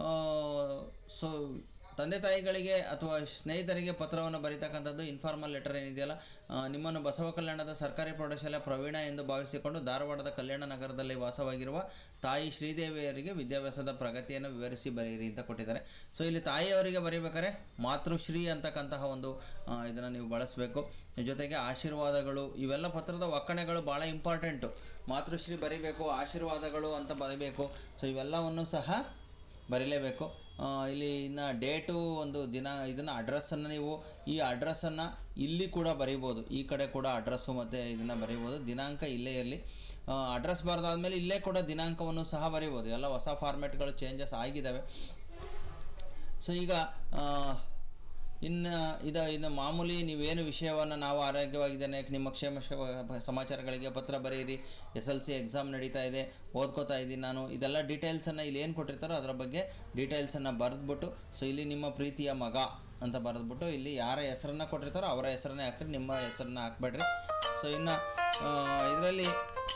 ಸೊ ತಂದೆ ತಾಯಿಗಳಿಗೆ ಅಥವಾ ಸ್ನೇಹಿತರಿಗೆ ಪತ್ರವನ್ನು ಬರೀತಕ್ಕಂಥದ್ದು ಇನ್ಫಾರ್ಮಲ್ ಲೆಟರ್ ಏನಿದೆಯಲ್ಲ ಆ, ನಿಮ್ಮನ್ನು ಬಸವ ಕಲ್ಯಾಣದ ಸರ್ಕಾರಿ ಪ್ರೌಢಶಾಲೆ ಪ್ರವೀಣ ಎಂದು ಭಾವಿಸಿಕೊಂಡು ಧಾರವಾಡದ ಕಲ್ಯಾಣ ನಗರದಲ್ಲಿ ವಾಸವಾಗಿರುವ ತಾಯಿ ಶ್ರೀದೇವಿಯರಿಗೆ ವಿದ್ಯಾಭ್ಯಾಸದ ಪ್ರಗತಿಯನ್ನು ವಿವರಿಸಿ ಬರೆಯಿರಿ ಅಂತ ಕೊಟ್ಟಿದ್ದಾರೆ ಸೊ ಇಲ್ಲಿ ತಾಯಿಯವರಿಗೆ ಬರೀಬೇಕಾದ್ರೆ ಮಾತೃಶ್ರೀ ಅಂತಕ್ಕಂತಹ ಒಂದು ಆ, ಇದನ್ನ ನೀವು ಬಳಸಬೇಕು ಜೊತೆಗೆ ಆಶೀರ್ವಾದಗಳು ಇವೆಲ್ಲ ಪತ್ರದ ಒಕ್ಕಣೆಗಳು ಭಾಳ ಇಂಪಾರ್ಟೆಂಟು ಮಾತೃಶ್ರೀ ಬರಿಬೇಕು ಆಶೀರ್ವಾದಗಳು ಅಂತ ಬರೀಬೇಕು ಸೊ ಇವೆಲ್ಲವನ್ನು ಸಹ ಬರೀಲೇಬೇಕು ಆ, ಇಲ್ಲಿ ಇನ್ನು ಡೇಟು ಒಂದು ದಿನ ಇದನ್ನು ಅಡ್ರೆಸ್ಸನ್ನು ನೀವು ಈ ಅಡ್ರೆಸ್ಸನ್ನು ಇಲ್ಲಿ ಕೂಡ ಬರೀಬೋದು ಈ ಕಡೆ ಕೂಡ ಅಡ್ರೆಸ್ಸು ಮತ್ತು ಇದನ್ನು ಬರೀಬೋದು ದಿನಾಂಕ ಇಲ್ಲೇ ಇರಲಿ ಅಡ್ರೆಸ್ ಬರೆದಾದ್ಮೇಲೆ ಇಲ್ಲೇ ಕೂಡ ದಿನಾಂಕವನ್ನು ಸಹ ಬರೀಬೋದು ಎಲ್ಲ ಹೊಸ ಫಾರ್ಮ್ಯಾಟ್ಗಳು ಚೇಂಜಸ್ ಆಗಿದ್ದಾವೆ ಸೊ ಈಗ ಆ, ಇನ್ನು ಇದ ಇನ್ನು ಮಾಮೂಲಿ ನೀವೇನು ವಿಷಯವನ್ನು ನಾವು ಆರೋಗ್ಯವಾಗಿದ್ದೇನೆ ನಿಮ್ಮ ಕ್ಷೇಮ ಶ- ಸಮಾಚಾರಗಳಿಗೆ ಪತ್ರ ಬರೆಯಿರಿ ಎಸ್ ಎಲ್ ಸಿ ಎಕ್ಸಾಮ್ ನಡೀತಾ ಇದೆ ಓದ್ಕೋತಾ ಇದ್ದೀನಿ ನಾನು ಇದೆಲ್ಲ ಡೀಟೇಲ್ಸನ್ನು ಇಲ್ಲಿ ಏನು ಕೊಟ್ಟಿರ್ತಾರೋ ಅದರ ಬಗ್ಗೆ ಡೀಟೇಲ್ಸನ್ನು ಬರೆದ್ಬಿಟ್ಟು ಸೊ ಇಲ್ಲಿ ನಿಮ್ಮ ಪ್ರೀತಿಯ ಮಗ ಅಂತ ಬರೆದ್ಬಿಟ್ಟು ಇಲ್ಲಿ ಯಾರ ಹೆಸರನ್ನ ಕೊಟ್ಟಿರ್ತಾರೋ ಅವರ ಹೆಸರನ್ನೇ ಹಾಕ್ರಿ ನಿಮ್ಮ ಹೆಸರನ್ನ ಹಾಕ್ಬೇಡ್ರಿ ಸೊ ಇನ್ನು ಇದರಲ್ಲಿ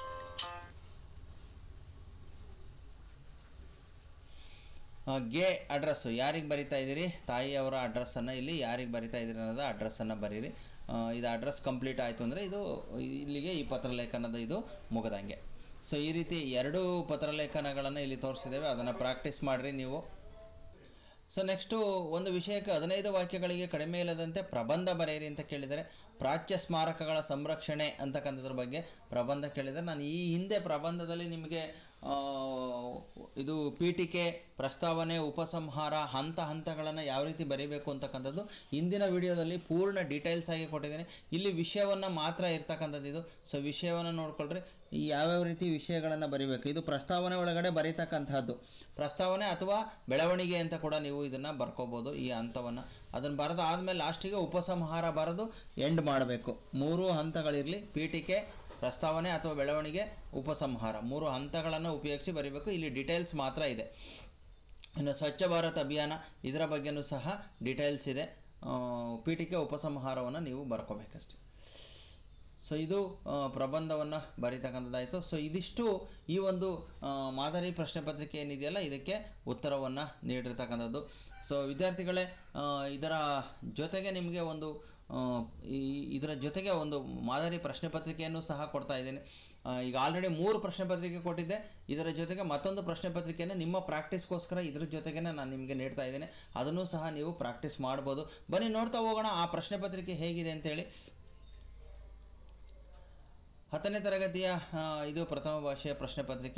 ಗೆ ಅಡ್ರೆಸ್ಸು ಯಾರಿಗೆ ಬರಿತಾ ಇದ್ದೀರಿ ತಾಯಿಯವರ ಅಡ್ರೆಸ್ಸನ್ನು ಇಲ್ಲಿ ಯಾರಿಗೆ ಬರಿತಾ ಇದ್ದೀರಿ ಅನ್ನೋದು ಅಡ್ರೆಸ್ಸನ್ನು ಬರೀರಿ ಆ, ಇದು ಅಡ್ರೆಸ್ ಕಂಪ್ಲೀಟ್ ಆಯಿತು ಅಂದರೆ ಇದು ಇಲ್ಲಿಗೆ ಈ ಪತ್ರಲೇಖನದ ಇದು ಮುಗದಂಗೆ ಸೊ ಈ ರೀತಿ ಎರಡು ಪತ್ರಲೇಖನಗಳನ್ನು ಇಲ್ಲಿ ತೋರಿಸಿದ್ದೇವೆ ಅದನ್ನು ಪ್ರಾಕ್ಟೀಸ್ ಮಾಡಿರಿ ನೀವು ಸೊ ನೆಕ್ಸ್ಟು ಒಂದು ವಿಷಯಕ್ಕೆ ಹದಿನೈದು ವಾಕ್ಯಗಳಿಗೆ ಕಡಿಮೆ ಇಲ್ಲದಂತೆ ಪ್ರಬಂಧ ಬರೆಯಿರಿ ಅಂತ ಕೇಳಿದರೆ ಪ್ರಾಚ್ಯ ಸ್ಮಾರಕಗಳ ಸಂರಕ್ಷಣೆ ಅಂತಕ್ಕಂಥದ್ರ ಬಗ್ಗೆ ಪ್ರಬಂಧ ಕೇಳಿದರೆ ನಾನು ಈ ಹಿಂದೆ ಪ್ರಬಂಧದಲ್ಲಿ ನಿಮಗೆ ಆ, ಇದು ಪೀಠಿಕೆ ಪ್ರಸ್ತಾವನೆ ಉಪಸಂಹಾರ ಹಂತ ಹಂತಗಳನ್ನು ಯಾವ ರೀತಿ ಬರೀಬೇಕು ಅಂತಕ್ಕಂಥದ್ದು ಹಿಂದಿನ ವಿಡಿಯೋದಲ್ಲಿ ಪೂರ್ಣ ಡೀಟೇಲ್ಸ್ ಆಗಿ ಕೊಟ್ಟಿದ್ದೇನೆ ಇಲ್ಲಿ ವಿಷಯವನ್ನು ಮಾತ್ರ ಇರ್ತಕ್ಕಂಥದ್ದು ಇದು ಸೊ ವಿಷಯವನ್ನು ನೋಡ್ಕೊಳ್ರಿ ಈ ಯಾವ್ಯಾವ ರೀತಿ ವಿಷಯಗಳನ್ನು ಬರಿಬೇಕು ಇದು ಪ್ರಸ್ತಾವನೆ ಒಳಗಡೆ ಬರೀತಕ್ಕಂತಹದ್ದು ಪ್ರಸ್ತಾವನೆ ಅಥವಾ ಬೆಳವಣಿಗೆ ಅಂತ ಕೂಡ ನೀವು ಇದನ್ನ ಬರ್ಕೋಬಹುದು ಈ ಹಂತವನ್ನು ಅದನ್ನು ಬರೆದು ಆದ್ಮೇಲೆ ಲಾಸ್ಟಿಗೆ ಉಪಸಂಹಾರ ಬರೆದು ಎಂಡ್ ಮಾಡಬೇಕು ಮೂರು ಹಂತಗಳಿರಲಿ ಪೀಠಿಕೆ ಪ್ರಸ್ತಾವನೆ ಅಥವಾ ಬೆಳವಣಿಗೆ ಉಪಸಂಹಾರ ಮೂರು ಹಂತಗಳನ್ನು ಉಪಯೋಗಿಸಿ ಬರೀಬೇಕು ಇಲ್ಲಿ ಡೀಟೇಲ್ಸ್ ಮಾತ್ರ ಇದೆ ಇನ್ನು ಸ್ವಚ್ಛ ಭಾರತ್ ಅಭಿಯಾನ ಇದರ ಬಗ್ಗೆನೂ ಸಹ ಡೀಟೇಲ್ಸ್ ಇದೆ ಆ, ಪೀಠಿಕೆ ಉಪಸಂಹಾರವನ್ನು ನೀವು ಬರ್ಕೋಬೇಕಷ್ಟೆ ಸೊ ಇದು ಆ, ಪ್ರಬಂಧವನ್ನು ಬರೀತಕ್ಕಂಥದ್ದಾಯಿತು ಸೊ ಇದಿಷ್ಟು ಈ ಒಂದು ಆ, ಮಾದರಿ ಪ್ರಶ್ನೆ ಪತ್ರಿಕೆ ಏನಿದೆಯಲ್ಲ ಇದಕ್ಕೆ ಉತ್ತರವನ್ನು ನೀಡಿರ್ತಕ್ಕಂಥದ್ದು ಸೊ ವಿದ್ಯಾರ್ಥಿಗಳೇ ಆ, ಇದರ ಜೊತೆಗೆ ನಿಮಗೆ ಒಂದು ಆ, ಈ ಇದರ ಜೊತೆಗೆ ಒಂದು ಮಾದರಿ ಪ್ರಶ್ನೆ ಪತ್ರಿಕೆಯನ್ನು ಸಹ ಕೊಡ್ತಾ ಇದ್ದೇನೆ ಆ, ಈಗ ಆಲ್ರೆಡಿ ಮೂರು ಪ್ರಶ್ನೆ ಪತ್ರಿಕೆ ಕೊಟ್ಟಿದ್ದೆ ಇದರ ಜೊತೆಗೆ ಮತ್ತೊಂದು ಪ್ರಶ್ನೆ ಪತ್ರಿಕೆಯನ್ನು ನಿಮ್ಮ ಪ್ರಾಕ್ಟೀಸ್ಗೋಸ್ಕರ ಇದ್ರ ಜೊತೆಗೆ ನಾನು ನಿಮಗೆ ನೀಡ್ತಾ ಇದ್ದೇನೆ ಅದನ್ನು ಸಹ ನೀವು ಪ್ರಾಕ್ಟೀಸ್ ಮಾಡ್ಬೋದು ಬನ್ನಿ ನೋಡ್ತಾ ಹೋಗೋಣ ಆ ಪ್ರಶ್ನೆ ಪತ್ರಿಕೆ ಹೇಗಿದೆ ಅಂತೇಳಿ ಹತ್ತನೇ ತರಗತಿಯ ಆ, ಇದು ಪ್ರಥಮ ಭಾಷೆಯ ಪ್ರಶ್ನೆ ಪತ್ರಿಕೆ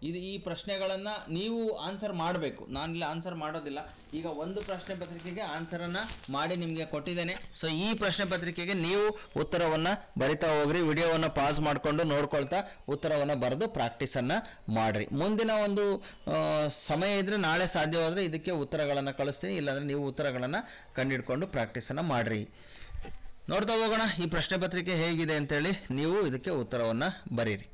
ಇದು ಈ ಪ್ರಶ್ನೆಗಳನ್ನ ನೀವು ಆನ್ಸರ್ ಮಾಡಬೇಕು ನಾನಿಲ್ಲಿ ಆನ್ಸರ್ ಮಾಡೋದಿಲ್ಲ ಈಗ ಒಂದು ಪ್ರಶ್ನೆ ಪತ್ರಿಕೆಗೆ ಆನ್ಸರನ್ನು ಮಾಡಿ ನಿಮಗೆ ಕೊಟ್ಟಿದ್ದೇನೆ ಸೊ ಈ ಪ್ರಶ್ನೆ ಪತ್ರಿಕೆಗೆ ನೀವು ಉತ್ತರವನ್ನ ಬರಿತಾ ಹೋಗ್ರಿ ವಿಡಿಯೋವನ್ನ ಪಾಸ್ ಮಾಡ್ಕೊಂಡು ನೋಡ್ಕೊಳ್ತಾ ಉತ್ತರವನ್ನ ಬರೆದು ಪ್ರಾಕ್ಟೀಸ್ ಅನ್ನ ಮಾಡ್ರಿ ಮುಂದಿನ ಒಂದು ಆ, ಸಮಯ ಇದ್ರೆ ನಾಳೆ ಸಾಧ್ಯವಾದ್ರೆ ಇದಕ್ಕೆ ಉತ್ತರಗಳನ್ನ ಕಳಿಸ್ತೀನಿ ಇಲ್ಲಾಂದ್ರೆ ನೀವು ಉತ್ತರಗಳನ್ನ ಕಂಡಿಡ್ಕೊಂಡು ಪ್ರಾಕ್ಟೀಸ್ ಅನ್ನ ಮಾಡ್ರಿ ನೋಡ್ತಾ ಹೋಗೋಣ ಈ ಪ್ರಶ್ನೆ ಪತ್ರಿಕೆ ಹೇಗಿದೆ ಅಂತೇಳಿ ನೀವು ಇದಕ್ಕೆ ಉತ್ತರವನ್ನ ಬರೀರಿ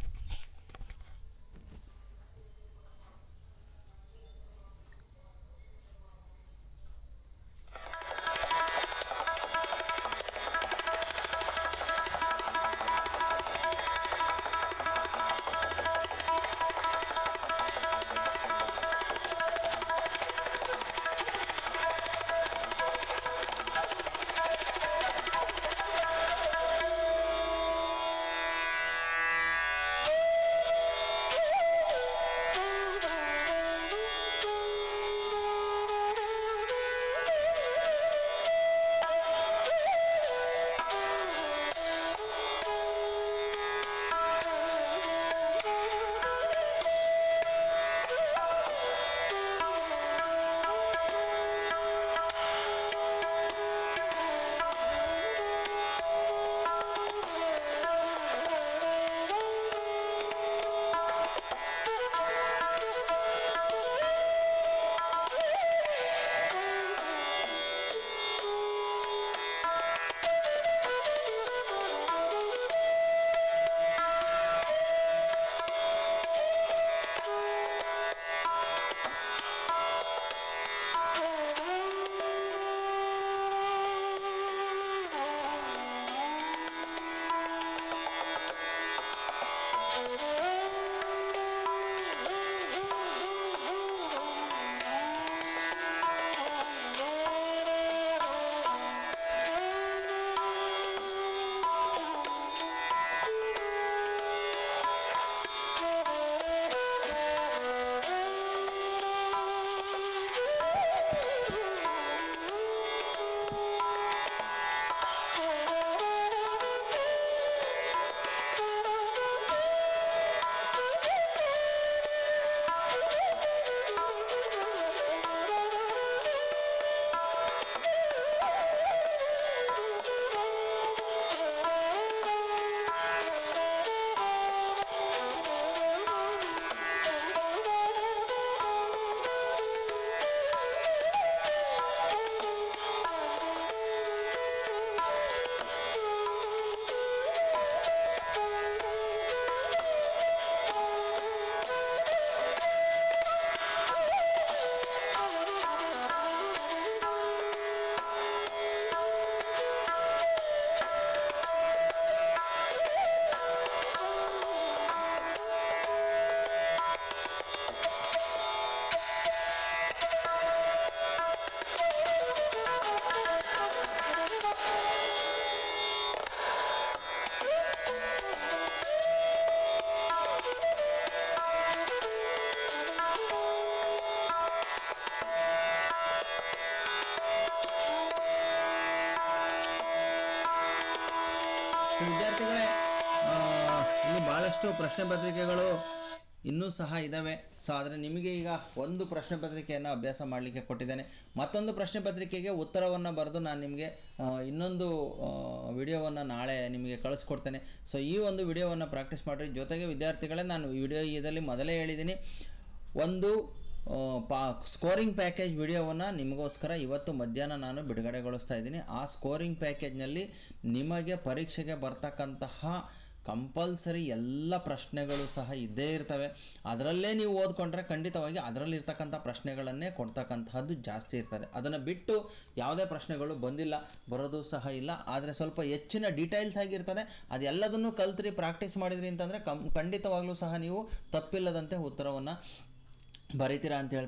ಸೊ ವಿದ್ಯಾರ್ಥಿಗಳೇ ಆ, ಇನ್ನು ಬಹಳಷ್ಟು ಪ್ರಶ್ನೆ ಪತ್ರಿಕೆಗಳು ಇನ್ನೂ ಸಹ ಇದ್ದಾವೆ ಸೊ ಆದರೆ ನಿಮಗೆ ಈಗ ಒಂದು ಪ್ರಶ್ನೆ ಪತ್ರಿಕೆಯನ್ನು ಅಭ್ಯಾಸ ಮಾಡಲಿಕ್ಕೆ ಕೊಟ್ಟಿದ್ದೇನೆ ಮತ್ತೊಂದು ಪ್ರಶ್ನೆ ಪತ್ರಿಕೆಗೆ ಉತ್ತರವನ್ನು ಬರೆದು ನಾನು ನಿಮಗೆ ಆ, ಇನ್ನೊಂದು ವಿಡಿಯೋವನ್ನು ನಾಳೆ ನಿಮಗೆ ಕಳಿಸ್ಕೊಡ್ತೇನೆ ಸೊ ಈ ಒಂದು ವಿಡಿಯೋವನ್ನು ಪ್ರಾಕ್ಟೀಸ್ ಮಾಡಿರಿ ಜೊತೆಗೆ ವಿದ್ಯಾರ್ಥಿಗಳೇ ನಾನು ವಿಡಿಯೋ ಇದರಲ್ಲಿ ಮೊದಲೇ ಹೇಳಿದ್ದೀನಿ ಒಂದು ಆ, ಪಾ ಸ್ಕೋರಿಂಗ್ ಪ್ಯಾಕೇಜ್ ವಿಡಿಯೋವನ್ನು ನಿಮಗೋಸ್ಕರ ಇವತ್ತು ಮಧ್ಯಾಹ್ನ ನಾನು ಬಿಡುಗಡೆಗೊಳಿಸ್ತಾ ಇದ್ದೀನಿ ಆ ಸ್ಕೋರಿಂಗ್ ಪ್ಯಾಕೇಜ್ನಲ್ಲಿ ನಿಮಗೆ ಪರೀಕ್ಷೆಗೆ ಬರ್ತಕ್ಕಂತಹ ಕಂಪಲ್ಸರಿ ಎಲ್ಲ ಪ್ರಶ್ನೆಗಳು ಸಹ ಇದ್ದೇ ಇರ್ತವೆ ಅದರಲ್ಲೇ ನೀವು ಓದ್ಕೊಂಡ್ರೆ ಖಂಡಿತವಾಗಿ ಅದರಲ್ಲಿ ಇರ್ತಕ್ಕಂಥ ಪ್ರಶ್ನೆಗಳನ್ನೇ ಕೊಡ್ತಕ್ಕಂತಹದ್ದು ಜಾಸ್ತಿ ಇರ್ತದೆ ಅದನ್ನು ಬಿಟ್ಟು ಯಾವುದೇ ಪ್ರಶ್ನೆಗಳು ಬಂದಿಲ್ಲ ಬರೋದು ಸಹ ಇಲ್ಲ ಆದರೆ ಸ್ವಲ್ಪ ಹೆಚ್ಚಿನ ಡೀಟೇಲ್ಸ್ ಆಗಿರ್ತದೆ ಅದೆಲ್ಲದನ್ನು ಕಲ್ತ್ರಿ ಪ್ರಾಕ್ಟೀಸ್ ಮಾಡಿದ್ರಿ ಅಂತಂದರೆ ಕಂ ಖಂಡಿತವಾಗ್ಲೂ ಸಹ ನೀವು ತಪ್ಪಿಲ್ಲದಂತೆ ಉತ್ತರವನ್ನು ಬರೀತೀರಾ ಅಂತ ಹೇಳ್ತಾ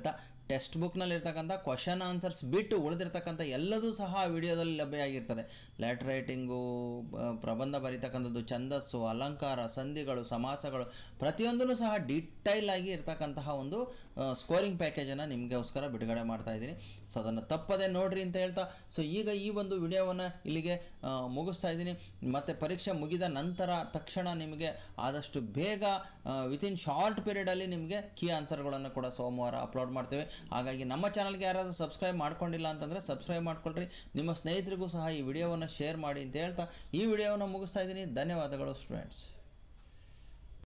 ಟೆಕ್ಸ್ಟ್ ಬುಕ್ನಲ್ಲಿ ಇರ್ತಕ್ಕಂಥ ಕ್ವಶನ್ ಆನ್ಸರ್ಸ್ ಬಿಟ್ಟು ಉಳಿದಿರ್ತಕ್ಕಂಥ ಎಲ್ಲದೂ ಸಹ ಆ ವಿಡಿಯೋದಲ್ಲಿ ಲಭ್ಯ ಆಗಿರ್ತದೆ ಲೆಟರ್ ರೈಟಿಂಗು ಪ್ರಬಂಧ ಬರೀತಕ್ಕಂಥದ್ದು ಛಂದಸ್ಸು ಅಲಂಕಾರ ಸಂಧಿಗಳು ಸಮಾಸಗಳು ಪ್ರತಿಯೊಂದನ್ನು ಸಹ ಡೀಟೈಲ್ ಆಗಿ ಇರ್ತಕ್ಕಂತಹ ಒಂದು ಸ್ಕೋರಿಂಗ್ ಪ್ಯಾಕೇಜನ್ನು ನಿಮಗೋಸ್ಕರ ಬಿಡುಗಡೆ ಮಾಡ್ತಾ ಇದ್ದೀನಿ ಸೊ ಅದನ್ನು ತಪ್ಪದೆ ನೋಡ್ರಿ ಅಂತ ಹೇಳ್ತಾ ಸೊ ಈಗ ಈ ಒಂದು ವಿಡಿಯೋವನ್ನು ಇಲ್ಲಿಗೆ ಆ, ಮುಗಿಸ್ತಾ ಇದ್ದೀನಿ ಮತ್ತೆ ಪರೀಕ್ಷೆ ಮುಗಿದ ನಂತರ ತಕ್ಷಣ ನಿಮಗೆ ಆದಷ್ಟು ಬೇಗ ವಿತಿನ್ ಶಾರ್ಟ್ ಪೀರಿಯಡಲ್ಲಿ ನಿಮಗೆ ಕೀ ಆನ್ಸರ್ಗಳನ್ನು ಕೂಡ ಸೋಮವಾರ ಅಪ್ಲೋಡ್ ಮಾಡ್ತೇವೆ ಹಾಗಾಗಿ ನಮ್ಮ ಚಾನಲ್ಗೆ ಯಾರಾದರೂ ಸಬ್ಸ್ಕ್ರೈಬ್ ಮಾಡ್ಕೊಂಡಿಲ್ಲ ಅಂತಂದರೆ ಸಬ್ಸ್ಕ್ರೈಬ್ ಮಾಡ್ಕೊಳ್ರಿ ನಿಮ್ಮ ಸ್ನೇಹಿತರಿಗೂ ಸಹ ಈ ವಿಡಿಯೋವನ್ನು ಶೇರ್ ಮಾಡಿ ಅಂತ ಹೇಳ್ತಾ ಈ ವಿಡಿಯೋವನ್ನು ಮುಗಿಸ್ತಾ ಇದ್ದೀನಿ ಧನ್ಯವಾದಗಳು ಸ್ಟೂಡೆಂಟ್ಸ್